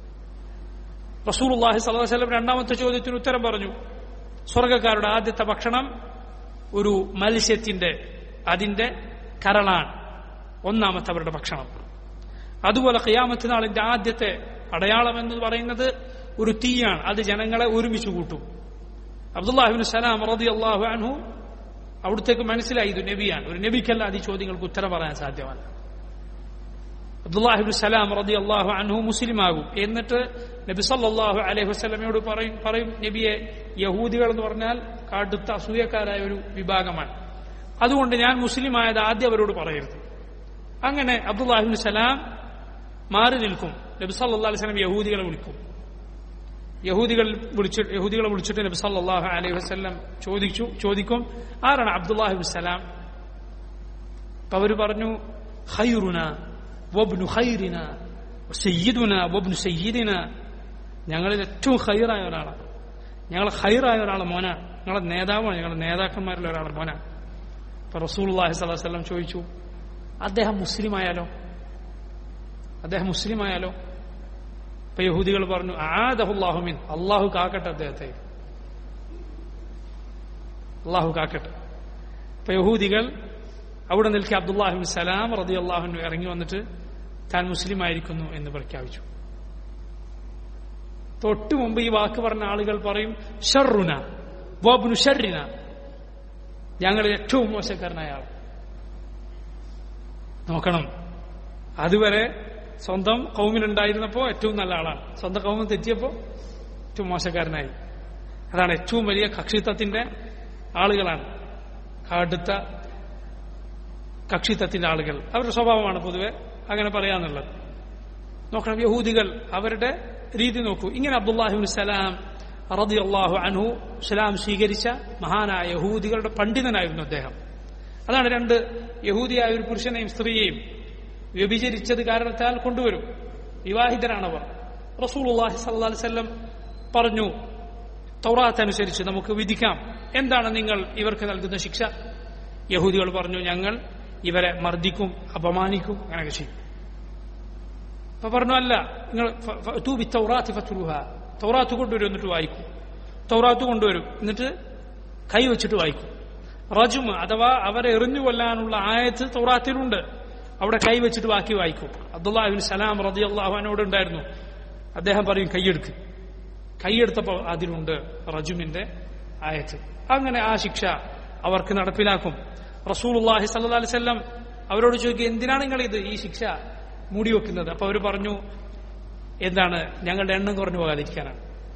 റസൂലുള്ളാഹി സ്വല്ലല്ലാഹു അലൈഹി വസല്ലം രണ്ടാമത്തെ ചോദ്യത്തിന് ഉത്തരം പറഞ്ഞു സ്വർഗക്കാരുടെ ആദ്യത്തെ ഭക്ഷണം ഒരു മത്സ്യത്തിന്റെ അതിന്റെ കരളാണ് ഒന്നാമത്തെ അവരുടെ ഭക്ഷണം അതുപോലെ ഖിയാമത്ത് നാളിന്റെ ആദ്യത്തെ അടയാളം എന്ന് പറയുന്നത് ഒരു തീയാണ് അത് ജനങ്ങളെ ഒരുമിച്ച് കൂട്ടും അബ്ദുല്ലാഹിബിൻ സലാം റതി അള്ളാഹു അൻഹു അവിടത്തേക്ക് മനസ്സിലായി ഇത് നബിയാണ് ഒരു നബിക്കല്ലാതെ ഈ ചോദ്യങ്ങൾക്ക് ഉത്തരം പറയാൻ സാധ്യമല്ല അബ്ദുല്ലാഹിബിൻ സലാം റതി അള്ളാഹു അൻഹു മുസ്ലിമാകും എന്നിട്ട് നബി സല്ലല്ലാഹു അലൈഹി വസല്ലമയോട് പറയും പറയും നബിയെ യഹൂദികൾ എന്ന് പറഞ്ഞാൽ കടുത്ത അസൂയക്കാരായ ഒരു വിഭാഗമാണ് അതുകൊണ്ട് ഞാൻ മുസ്ലിമായത് ആദ്യം അവരോട് പറയരുത് അങ്ങനെ അബ്ദുല്ലാഹിബിൻ സലാം മാറി നിൽക്കും നബി സല്ലല്ലാഹു അലൈഹി വസല്ലം യഹൂദികളെ വിളിക്കും യഹൂദികൾ വിളിച്ചിട്ട് യഹൂദികളെ വിളിച്ചിട്ട് നബി സല്ലല്ലാഹു അലൈഹി വസല്ലം ചോദിച്ചു ചോദിക്കും ആരാണ് അബ്ദുല്ലാഹിബിൻ സലാം അപ്പൊ അവർ പറഞ്ഞു ഖൈറുന വബ്നു ഖൈറിന സയ്യിദുന വബ്നു സയ്യിദിന ഞങ്ങളിൽ ഏറ്റവും ഖൈറായ ഒരാളാണ് ഞങ്ങളെ ഖൈറായ ഒരാളെ മോനാണ് ഞങ്ങളെ നേതാവാണ് ഞങ്ങളുടെ നേതാക്കന്മാരിൽ ഒരാളെ മോനാണ് അപ്പൊ റസൂലുള്ളാഹി സ്വല്ലല്ലാഹു അലൈഹി വസല്ലം ചോദിച്ചു അദ്ദേഹം മുസ്ലിം ആയാലോ അദ്ദേഹം മുസ്ലിം ആയാലോ അപ്പൊ യഹൂദികൾ പറഞ്ഞു ആദഹുല്ലാഹുമിൻ അള്ളാഹു കാക്കട്ടെ അദ്ദേഹത്തെ അള്ളാഹു കാക്കട്ടെ അപ്പൊ യഹൂദികൾ അവിടെ നിൽക്കെ അബ്ദുല്ലാഹിബിൻ സലാം റതി അള്ളാഹുൻ ഇറങ്ങി വന്നിട്ട് താൻ മുസ്ലിം ആയിരിക്കുന്നു എന്ന് പ്രഖ്യാപിച്ചു തൊട്ടു മുമ്പ് ഈ വാക്ക് പറഞ്ഞ ആളുകൾ പറയും ഷർറുന ബോബ്നു ഷർറിന ഞങ്ങളിൽ ഏറ്റവും മോശക്കാരനായ ആൾ നോക്കണം അതുവരെ സ്വന്തം കൗമിലുണ്ടായിരുന്നപ്പോ ഏറ്റവും നല്ല ആളാണ് സ്വന്തം കൗമിൽ തെറ്റിയപ്പോ ഏറ്റവും മോശക്കാരനായി അതാണ് ഏറ്റവും വലിയ കക്ഷിത്വത്തിന്റെ ആളുകളാണ് കടുത്ത കക്ഷിത്വത്തിന്റെ ആളുകൾ അവരുടെ സ്വഭാവമാണ് പൊതുവെ അങ്ങനെ പറയാന്നുള്ളത് നോക്കണം യഹൂദികൾ അവരുടെ രീതി നോക്കൂ ഇങ്ങനെ അബ്ദുല്ലാഹിബിൻ സലാം റതി അള്ളാഹു അൻഹു സലാം സ്വീകരിച്ച മഹാനായ യഹൂദികളുടെ പണ്ഡിതനായിരുന്നു അദ്ദേഹം അതാണ് രണ്ട് യഹൂദിയായ ഒരു പുരുഷനെയും സ്ത്രീയെയും വ്യഭിചരിച്ചത് കാരണത്താൽ കൊണ്ടുവരും വിവാഹിതരാണവർ റസൂൽ അള്ളാഹി സല്ലാസ്ല്ലം പറഞ്ഞു തൗറാത്ത് അനുസരിച്ച് നമുക്ക് വിധിക്കാം എന്താണ് നിങ്ങൾ ഇവർക്ക് നൽകുന്ന ശിക്ഷ യഹൂദികൾ പറഞ്ഞു ഞങ്ങൾ ഇവരെ മർദ്ദിക്കും അപമാനിക്കും അങ്ങനെയൊക്കെ ചെയ്യും അപ്പൊ പറഞ്ഞു അല്ല നിങ്ങൾ തൂബി തൗറാത്ത് ഫത്തുലുഹ തൗറാത്ത് കൊണ്ടുവരും എന്നിട്ട് വായിക്കും തൗറാത്ത് കൊണ്ടുവരും എന്നിട്ട് കൈ വെച്ചിട്ട് വായിക്കും റജും അഥവാ അവരെ എറിഞ്ഞു കൊല്ലാനുള്ള ആയത്ത് തൗറാത്തിലുണ്ട് അവിടെ കൈ വെച്ചിട്ട് ബാക്കി വായിക്കും അബ്ദുല്ലാഹിബിൻ സലാം റതി അള്ളാഹുവിനോട് ഉണ്ടായിരുന്നു അദ്ദേഹം പറയും കൈയെടുക്ക് കൈയെടുത്തപ്പോൾ അതിലുണ്ട് റജുമിന്റെ ആയത്ത് അങ്ങനെ ആ ശിക്ഷ അവർക്ക് നടപ്പിലാക്കും റസൂലുള്ളാഹി സല്ലല്ലാഹു അലൈഹി വസല്ലം അവരോട് ചോദിക്കുക എന്തിനാണ് നിങ്ങൾ ഇത് ഈ ശിക്ഷ മൂടിവെക്കുന്നത് അപ്പൊ അവർ പറഞ്ഞു എന്താണ് ഞങ്ങളുടെ എണ്ണം കുറഞ്ഞു പോകാതിരിക്കാനാണ്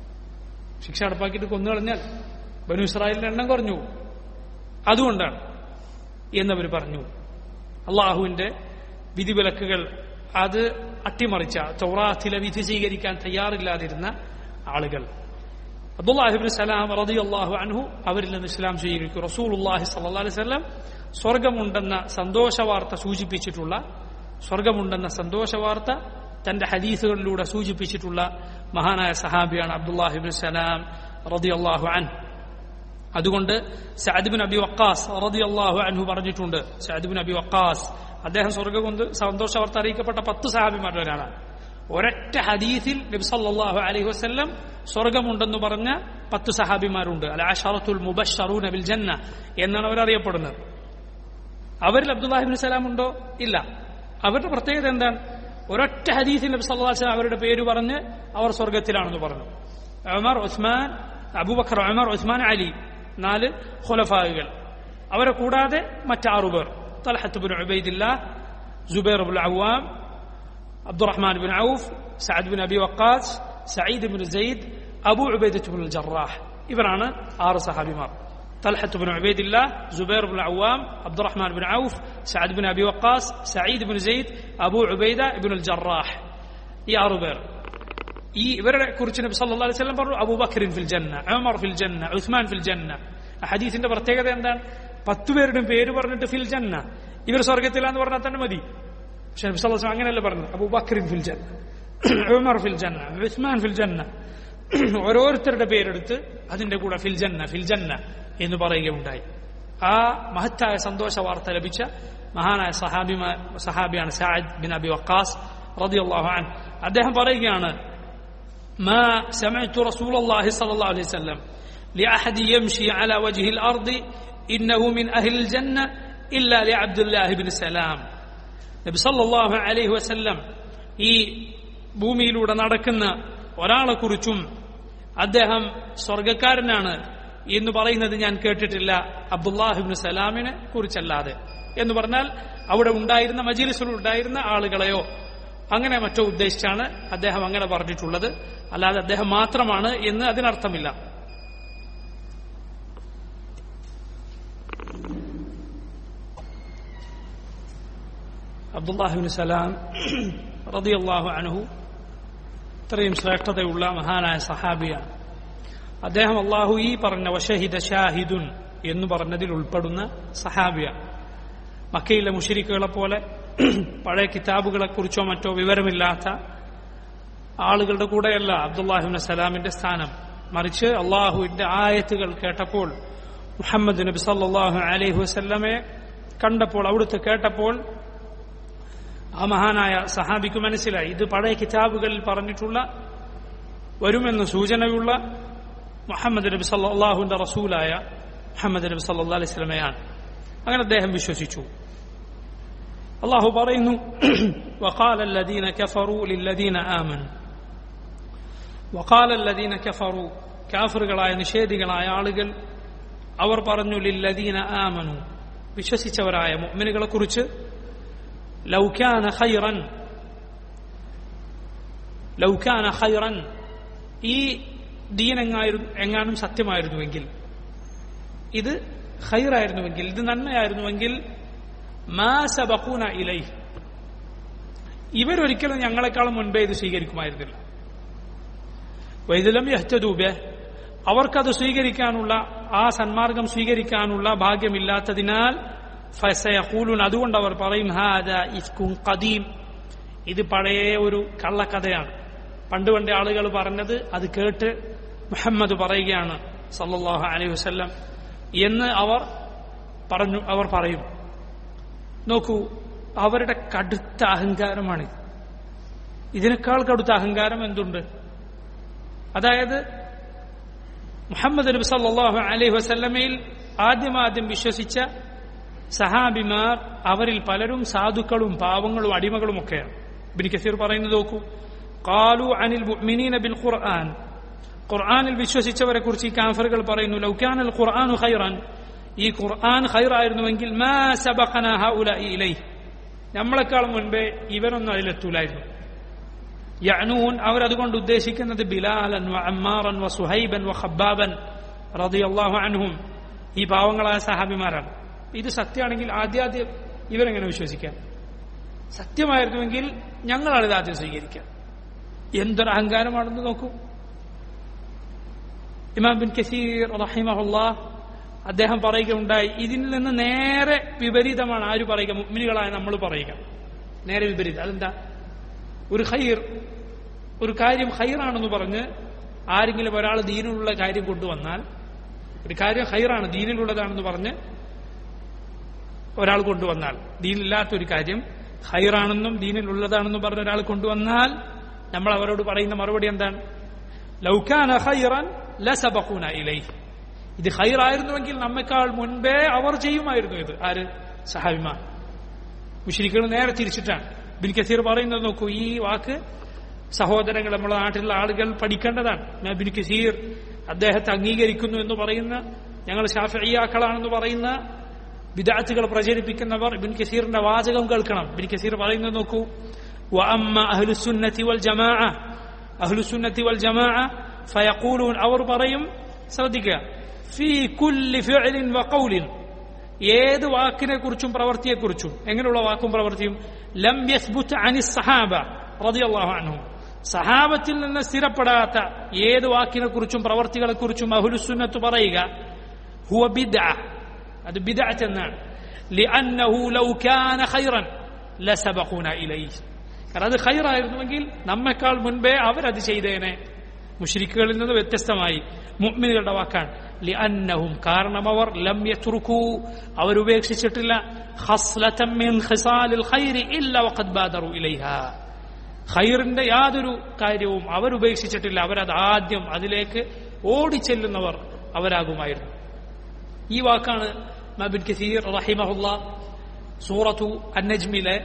ശിക്ഷ നടപ്പാക്കിയിട്ട് കൊന്നു കളഞ്ഞാൽ ബനു ഇസ്രായേലിന്റെ എണ്ണം കുറഞ്ഞു അതുകൊണ്ടാണ് എന്നവർ പറഞ്ഞു അള്ളാഹുവിന്റെ വിധിവിലക്കുകൾ അത് അട്ടിമറിച്ച ചൗറാത്തിലെ വിധി സ്വീകരിക്കാൻ തയ്യാറില്ലാതിരുന്ന ആളുകൾ അബ്ദുല്ലാഹിബിൻ സലാം റതി അള്ളാഹു അൻഹു അവരിൽ നിന്ന് ഇസ്ലാം സ്വീകരിക്കും റസൂൽ അള്ളാഹി സല്ലാ അലൈഹി സ്വലം സ്വർഗമുണ്ടെന്ന സന്തോഷ വാർത്ത സൂചിപ്പിച്ചിട്ടുള്ള സ്വർഗമുണ്ടെന്ന സന്തോഷ വാർത്ത തന്റെ ഹദീസുകളിലൂടെ സൂചിപ്പിച്ചിട്ടുള്ള മഹാനായ സഹാബിയാണ് അബ്ദുല്ലാഹിബിൻ സലാം റതി അള്ളാഹു അൻ അതുകൊണ്ട് സഅദ്ബിൻ അബി വക്കാസ് റതി അള്ളാഹു അൻഹു പറഞ്ഞിട്ടുണ്ട് സഅദ്ബിൻ അബി വക്കാസ് അദ്ദേഹം സ്വർഗം കൊണ്ട് സന്തോഷ വാർത്ത അറിയിക്കപ്പെട്ട പത്ത് സഹാബിമാരുടെ ഒരാളാണ് ഒരൊറ്റ ഹദീസിൽ നബ്സല്ലാഹു അലൈഹി വസ്ല്ലം സ്വർഗമുണ്ടെന്ന് പറഞ്ഞ പത്ത് സഹാബിമാരുണ്ട് അല്ല അഷറത്തുൽ മുബഷറൂൻ ബിൽ ജന്ന എന്നാണ് അവരറിയപ്പെടുന്നത് അവരിൽ അബ്ദുല്ലാഹിബിൻ സലാം ഉണ്ടോ ഇല്ല അവരുടെ പ്രത്യേകത എന്താണ് ഒരൊറ്റ ഹദീസിൽ നബി സല്ലല്ലാഹു അലൈഹി വസല്ലം അവരുടെ പേര് പറഞ്ഞ് അവർ സ്വർഗത്തിലാണെന്ന് പറഞ്ഞു ഉമർ ഉസ്മാൻ അബൂബക്കർ ഉമർ ഉസ്മാൻ അലി നാല് ഖുലഫാകൾ അവരെ കൂടാതെ മറ്റാറു പേർ Talha bin Ubaidullah Zubair bin Awwam Abdurrahman bin Auf Saad bin Abi Waqqas Sayyid bin Zaid Abu Ubaidah bin Jarrah ഇവരാണ് ആറ് സഹാബിമാർ طلحة بن عبيد الله زبير بن العوام عبد الرحمن بن عوف سعد بن أبي وقاص سعيد بن زيد أبو عبيدة بن الجراح ഈ ആറു പേർ ഈ ഇവരെ കുറിച്ച് നബി സല്ലല്ലാഹു അലൈഹി വസല്ലം പറഞ്ഞു അബൂബക്കറിൻ ഫിൽ ജന്ന ഉമർ ഫിൽ ജന്ന ഉസ്മാൻ ഫിൽ ജന്ന ഹദീസിന്റെ പ്രത്യേകത എന്താണ് പത്തു പേരുടെയും പേര് പറഞ്ഞിട്ട് ഫിൽ ജന്ന ഇവർ സ്വർഗത്തിലാന്ന് പറഞ്ഞാൽ തന്നെ മതി പക്ഷെ നബി സല്ലല്ലാഹു അലൈഹി വസല്ലം അങ്ങനെയല്ല പറഞ്ഞു അബൂബക്കറിൻ ഫിൽ ജന്ന ഉമർ ഫിൽ ജന്ന ഉസ്മാൻ ഫിൽ ജന്ന ഓരോരുത്തരുടെ പേരെടുത്ത് അതിന്റെ കൂടെ ഫിൽ ജന്ന ഫിൽ ജന്ന എന്ന് പറയുകയുണ്ടായി ആ മഹത്തായ സന്തോഷ വാർത്ത ലഭിച്ച മഹാനായ സഹാബിമാ സഹാബിയാണ് സാദ് ബിൻ അബി വക്കാസ് റളിയല്ലാഹു അൻഹു അദ്ദേഹം പറയുകയാണ് ما سمعت رسول الله صلى الله عليه وسلم لأحد يمشي على وجه الأرض إنه من أهل الجنة إلا لعبد الله بن سلام നബി സല്ലല്ലാഹു അലൈഹി വസല്ലം ഈ ഭൂമിയിലൂടെ നടക്കുന്ന ഒരാളെ കുറിച്ചും അദ്ദേഹം സ്വർഗക്കാരനാണ് എന്ന് പറയുന്നത് ഞാൻ കേട്ടിട്ടില്ല അബ്ദുല്ലാഹിബിന് സലാമിനെ കുറിച്ചല്ലാതെ എന്ന് പറഞ്ഞാൽ അവിടെ ഉണ്ടായിരുന്ന മജീലിസിൽ ഉണ്ടായിരുന്ന ആളുകളെയോ അങ്ങനെ മറ്റോ ഉദ്ദേശിച്ചാണ് അദ്ദേഹം അങ്ങനെ പറഞ്ഞിട്ടുള്ളത് അല്ലാതെ അദ്ദേഹം മാത്രമാണ് എന്ന് അതിനർത്ഥമില്ല അബ്ദുല്ലാഹിബിൻ സലാം റതിയല്ലാഹു അനഹു ഇത്രയും ശ്രേഷ്ഠതയുള്ള മഹാനായ സഹാബിയാണ് അദ്ദേഹം അള്ളാഹു ഈ പറഞ്ഞ വഷഹിദ ഷാഹിദുൻ എന്ന് പറഞ്ഞതിൽ ഉൾപ്പെടുന്ന സഹാബിയാണ് മക്കയിലെ മുഷിരിക്കുകളെ പോലെ പഴയ കിതാബുകളെ കുറിച്ചോ മറ്റോ വിവരമില്ലാത്ത ആളുകളുടെ കൂടെയല്ല അബ്ദുല്ലാഹിബിൻ സലാമിന്റെ സ്ഥാനം മറിച്ച് അള്ളാഹുവിന്റെ ആയത്തുകൾ കേട്ടപ്പോൾ മുഹമ്മദ് നബി സല്ലാഹു അലൈഹി വസല്ലമെ കണ്ടപ്പോൾ അവിടുത്തെ കേട്ടപ്പോൾ ആ മഹാനായ സഹാബിക്ക് മനസ്സിലായി ഇത് പഴയ കിതാബുകളിൽ പറഞ്ഞിട്ടുള്ള വരുമെന്ന് സൂചനയുള്ള മുഹമ്മദ് നബി സല്ലാഹുവിന്റെ റസൂലായ മുഹമ്മദ് നബി സല്ലാ അലൈഹി സ്വലമയാണ് അങ്ങനെ അദ്ദേഹം വിശ്വസിച്ചു അള്ളാഹു പറയുന്നു وقال الذين كفروا للذين آمنوا وقال الذين كفروا കാഫറുകളായ നിഷേധികളായ ആളുകൾ അവർ പറഞ്ഞു ലില്ലദീന ആമനു വിശ്വസിച്ചവരായ മുഅ്മിനുകളെ കുറിച്ച് ലൗകാന ഖൈറൻ ലൗകാന ഖൈറൻ ഈ ദീൻ എങ്ങായിരുന്നു എങ്ങാനും സത്യമായിരുന്നുവെങ്കിൽ ഇത് ഖൈറായിരുന്നുവെങ്കിൽ ഇത് നന്മയായിരുന്നുവെങ്കിൽ മാ സബഖൂന ഇലൈ ഇവരൊരിക്കലും ഞങ്ങളെക്കാളും മുൻപേ ഇത് സ്വീകരിക്കുമായിരുന്നില്ല വൈദലം യഹ്തദൂബെ അവർക്കത് സ്വീകരിക്കാനുള്ള ആ സന്മാർഗം സ്വീകരിക്കാനുള്ള ഭാഗ്യമില്ലാത്തതിനാൽ ഫസയഖൂലുൻ അതുകൊണ്ട് അവർ പറയും ഹാദ ഇഫ്കുൻ ഖദീം ഇത് പഴയ ഒരു കള്ളക്കഥയാണ് പണ്ട് പണ്ട് ആളുകൾ പറഞ്ഞത് അത് കേട്ട് മുഹമ്മദ് പറയുകയാണ് സല്ലല്ലാഹു അലൈഹി വസല്ലം എന്ന് അവർ പറഞ്ഞു അവർ പറയും നോക്കൂ അവരുടെ കടുത്ത അഹങ്കാരമാണ് ഇതിനേക്കാൾ കടുത്ത അഹങ്കാരം എന്തുണ്ട് അതായത് മുഹമ്മദ് നബി സല്ലല്ലാഹു അലൈഹി വസല്ലമയിൽ ആദ്യമാദ്യം വിശ്വസിച്ച സഹാബിമാർ അവരിൽ പലരും സാധുക്കളും പാവങ്ങളും അടിമകളും ഒക്കെയാണ് ബിൻ കസീർ പറയുന്നത് നോക്കൂ കാലു അനിൽ മുഅ്മിനീന ബിൽ ഖുർആൻ ഖുർആനിൽ വിശ്വസിച്ചവരെ കുറിച്ച് ഈ കാഫറുകൾ പറയുന്നു ലൗകാനൽ ഖുർആനു ഖൈറൻ ഈ ഖുർആൻ ഖൈറായിരുന്നുവെങ്കിൽ മാ സബഖന ഹൗലഇ ഇലൈഹി നമ്മളെക്കാൾ മുൻപേ ഇവരൊന്നും അതിലെത്തൂലായിരുന്നു യഅനൂൻ അവരതുകൊണ്ട് ഉദ്ദേശിക്കുന്നത് ബിലാലൻ വ അമ്മാറൻ വ സുഹൈബൻ വ ഖബ്ബാബൻ റളിയല്ലാഹു അൻഹും ഈ പാവങ്ങളായ സഹാബിമാരാണ് ഇത് സത്യമാണെങ്കിൽ ആദ്യാദ്യം ഇവരെങ്ങനെ വിശ്വസിക്കാം സത്യമായിരുന്നുവെങ്കിൽ ഞങ്ങളാണ് ഇത് ആദ്യം സ്വീകരിക്കാം എന്തൊരു അഹങ്കാരമാണെന്ന് നോക്കൂ ഇമാം ബിൻ കസീർ റഹിമഹുല്ലാ അദ്ദേഹം പറയുകയുണ്ടായി ഇതിൽ നിന്ന് നേരെ വിപരീതമാണ് ആര് പറയുക മുഗ്മിനികളായ നമ്മൾ പറയുക നേരെ വിപരീതം അതെന്താ ഒരു ഹൈർ ഒരു കാര്യം ഹൈറാണെന്ന് പറഞ്ഞ് ആരെങ്കിലും ഒരാൾ ദീനിലുള്ള കാര്യം കൊണ്ടുവന്നാൽ ഒരു കാര്യം ഹൈറാണ് ദീനിലുള്ളതാണെന്ന് പറഞ്ഞ് ഒരാൾ കൊണ്ടുവന്നാൽ ദീനില്ലാത്തൊരു കാര്യം ഹൈറാണെന്നും ദീനിലുള്ളതാണെന്നും പറഞ്ഞ ഒരാൾ കൊണ്ടുവന്നാൽ നമ്മൾ അവരോട് പറയുന്ന മറുപടി എന്താണ് ലൗക്കാന ഹൈറൻ ലസബഖൂന ഇലൈഹി ഇത് ഹൈറായിരുന്നുവെങ്കിൽ നമ്മെക്കാൾ മുൻപേ അവർ ചെയ്യുമായിരുന്നു ഇത് ആര് സഹാബിമാർ മുഷരിക്കുകൾ നേരെ തിരിച്ചിട്ടാണ് ബിൻ കസീർ പറയുന്നത് നോക്കൂ ഈ വാക്ക് സഹോദരങ്ങൾ നമ്മുടെ നാട്ടിലുള്ള ആളുകൾ പഠിക്കേണ്ടതാണ് ബിൻ കസീർ അദ്ദേഹത്തെ അംഗീകരിക്കുന്നു എന്ന് പറയുന്ന ഞങ്ങൾ ഷാഫിയാക്കളാണെന്ന് പറയുന്ന വിദാത്തുകൾ പ്രചരിപ്പിക്കുന്നവർ ബിൻ കസീറിന്റെ വാചകം കേൾക്കണം ബിൻ കസീർ പറയുന്നത് നോക്കൂ وأما أهل السنة والجماعة أهل السنة والجماعة فيقولون അവർ പറയും ശ്രദ്ധിക്കുക ഫി കുല്ലി ഫിഅലിൻ വഖൗലിൻ ഏത് വാക്കിനെ കുറിച്ചും പ്രവൃത്തിയെ കുറിച്ചും എങ്ങനെയുള്ള വാക്കും പ്രവൃത്തിയും ലം യസ്ബുത്ത് അനി സഹാബ റളിയല്ലാഹു അൻഹും സഹാബത്തിൽ നിന്ന് സ്ഥിരപ്പെടാത്ത ഏത് വാക്കിനെ കുറിച്ചും പ്രവർത്തികളെ കുറിച്ചും അഹുലുസുന്നത്ത് പറയുക ഹുവ ബിദ്അ അത് ബിദ്അത്ത് എന്നാണ് ലിഅന്നഹു ലൗ കാന ഖൈറൻ ലസബഖൂന ഇലൈഹി കാരണം അത് ഖൈറായിരുന്നുവെങ്കിൽ നമ്മെക്കാൾ മുൻപേ അവരത് ചെയ്തേനെ മുഷ്രിക്കുകളിൽ നിന്ന് വ്യത്യസ്തമായി മുഅ്മിനുകളുടെ വാക്കാണ് ലിഅന്നഹും കാരണം അവർ ലം യത്രുകൂ അവരുപേക്ഷിച്ചിട്ടില്ല ഖസ്ലതൻ മിൻ ഖിസാലിൽ ഖൈരി ഇല്ല വഖദ് ബാദറു ഇലൈഹാ ഖൈറിന്റെ യാതൊരു കാര്യവും അവരുപേക്ഷിച്ചിട്ടില്ല അവരത് ആദ്യം അതിലേക്ക് ഓടിച്ചെല്ലുന്നവർ അവരാകുമായിരുന്നു ഈ വാക്കാണ് മബിൻ കസീർ റഹിമഹുല്ല സൂറത്തു അന്നജ്മിലെ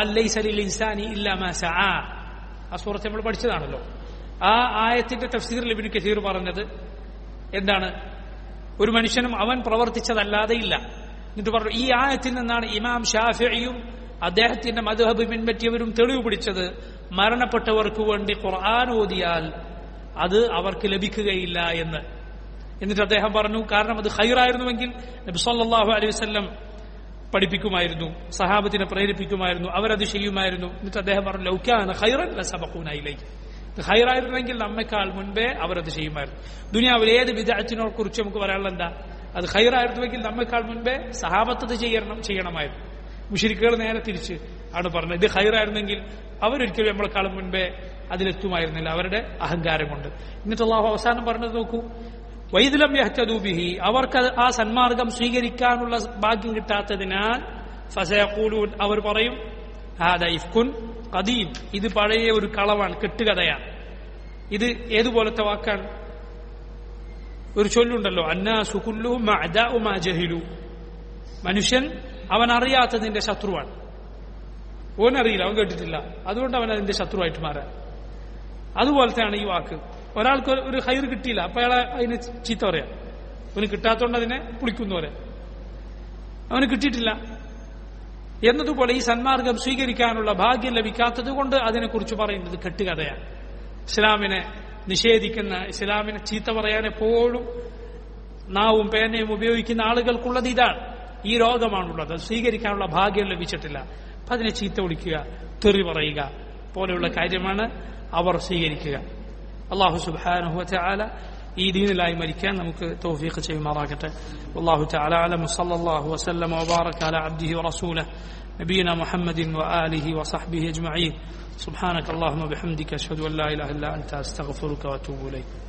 ഇൻസാനി ഇല്ലാ മാ സആ ആ സൂറത്ത് നമ്മൾ പഠിച്ചതാണല്ലോ ആ ആയത്തിന്റെ തഫ്സീറിൽ ഇബിൻ കസീർ പറഞ്ഞത് എന്താണ് ഒരു മനുഷ്യനും അവൻ പ്രവർത്തിച്ചതല്ലാതെ ഇല്ല എന്നിട്ട് പറഞ്ഞു ഈ ആയത്തിൽ നിന്നാണ് ഇമാം ഷാഫിയും അദ്ദേഹത്തിന്റെ മധുഹബ് പിൻപറ്റിയവരും തെളിവ് പിടിച്ചത് മരണപ്പെട്ടവർക്ക് വേണ്ടി ഖുർആൻ ഓതിയാൽ അത് അവർക്ക് ലഭിക്കുകയില്ല എന്ന് എന്നിട്ട് അദ്ദേഹം പറഞ്ഞു കാരണം അത് ഹൈറായിരുന്നുവെങ്കിൽ നബി സല്ലല്ലാഹു അലൈഹി വസല്ലം പഠിപ്പിക്കുമായിരുന്നു സഹാബത്തിനെ പ്രേരിപ്പിക്കുമായിരുന്നു അവരത് ചെയ്യുമായിരുന്നു എന്നിട്ട് അദ്ദേഹം പറഞ്ഞു ലൗക്കാന ഹൈറൻ ലസബഖൂനയിലേക്ക് ഹൈറായിരുന്നെങ്കിൽ നമ്മെക്കാൾ മുൻപേ അവരത് ചെയ്യുമായിരുന്നു ദുനിയാവിൽ ഏത് വിദഗ്ധത്തിനെ കുറിച്ച് നമുക്ക് പറയാനുള്ള എന്താ അത് ഹൈറായിരുന്നുവെങ്കിൽ നമ്മെക്കാൾ മുൻപേ സഹാബത്തത് ചെയ്യണം ചെയ്യണമായിരുന്നു മുഷിരിക്കുകൾ നേരെ തിരിച്ച് ആണ് പറഞ്ഞത് ഇത് ഹൈറായിരുന്നെങ്കിൽ അവരൊരിക്കലും നമ്മളെക്കാളും മുൻപേ അതിലെത്തുമായിരുന്നില്ല അവരുടെ അഹങ്കാരം കൊണ്ട് എന്നിട്ട് അള്ളാഹു അവസാനം പറഞ്ഞത് നോക്കൂ വൈദ്യം യഹ്തദൂബിഹി അവർക്ക് ആ സന്മാർഗം സ്വീകരിക്കാനുള്ള ഭാഗ്യം കിട്ടാത്തതിനാൽ ഫസയഖൂലൂൻ അവർ പറയും ഹാദ ഇഫ്കുൻ ഖദീം ഇത് പഴയ ഒരു കളവാണ് കെട്ടുകഥയാണ് ഇത് ഏതുപോലത്തെ വാക്കാണ് ഒരു ചൊല്ലുണ്ടല്ലോ അന്നാസു കുല്ലുഹും അഅദാഉ മാ ജഹിലു മനുഷ്യൻ അവൻ അറിയാത്തതിന്റെ ശത്രുവാണ് ഓനറിയില്ല അവൻ കേട്ടിട്ടില്ല അതുകൊണ്ട് അവൻ അതിന്റെ ശത്രുവായിട്ട് മാറാൻ അതുപോലത്തെയാണ് ഈ വാക്ക് ഒരാൾക്ക് ഒരു- ഒരു ഹൈർ കിട്ടിയില്ല അപ്പൊ അയാളെ അതിന് ചീത്ത പറയാം അവന് കിട്ടാത്തോണ്ട് അതിനെ പുളിക്കുന്നു പറയാം അവന് കിട്ടിയിട്ടില്ല എന്നതുപോലെ ഈ സന്മാർഗം സ്വീകരിക്കാനുള്ള ഭാഗ്യം ലഭിക്കാത്തത് കൊണ്ട് അതിനെക്കുറിച്ച് പറയുന്നത് കെട്ടുകഥയാണ് ഇസ്ലാമിനെ നിഷേധിക്കുന്ന ഇസ്ലാമിനെ ചീത്ത പറയാൻ എപ്പോഴും നാവും പേനയും ഉപയോഗിക്കുന്ന ആളുകൾക്കുള്ളത് ഇതാണ് ഈ രോഗമാണുള്ളത് അത് സ്വീകരിക്കാനുള്ള ഭാഗ്യം ലഭിച്ചിട്ടില്ല അപ്പൊ അതിനെ ചീത്ത വിളിക്കുക തെറി പറയുക പോലെയുള്ള കാര്യമാണ് അവർ സ്വീകരിക്കുക അള്ളാഹു സുബാനഹു ചാല ഈ ദീനിലായി മരിക്കാൻ നമുക്ക് തൗഫീഖ് ചെയ്യുമാറാകട്ടെ അള്ളാഹു ചാല അലം സല്ലല്ലാഹു വസല്ലം വബാറക അല അബ്ദിഹി വറസൂലഹ് نبينا محمد وآله وصحبه أجمعين سبحانك اللهم وبحمدك أشهد أن لا إله إلا أنت أستغفرك وأتوب إليك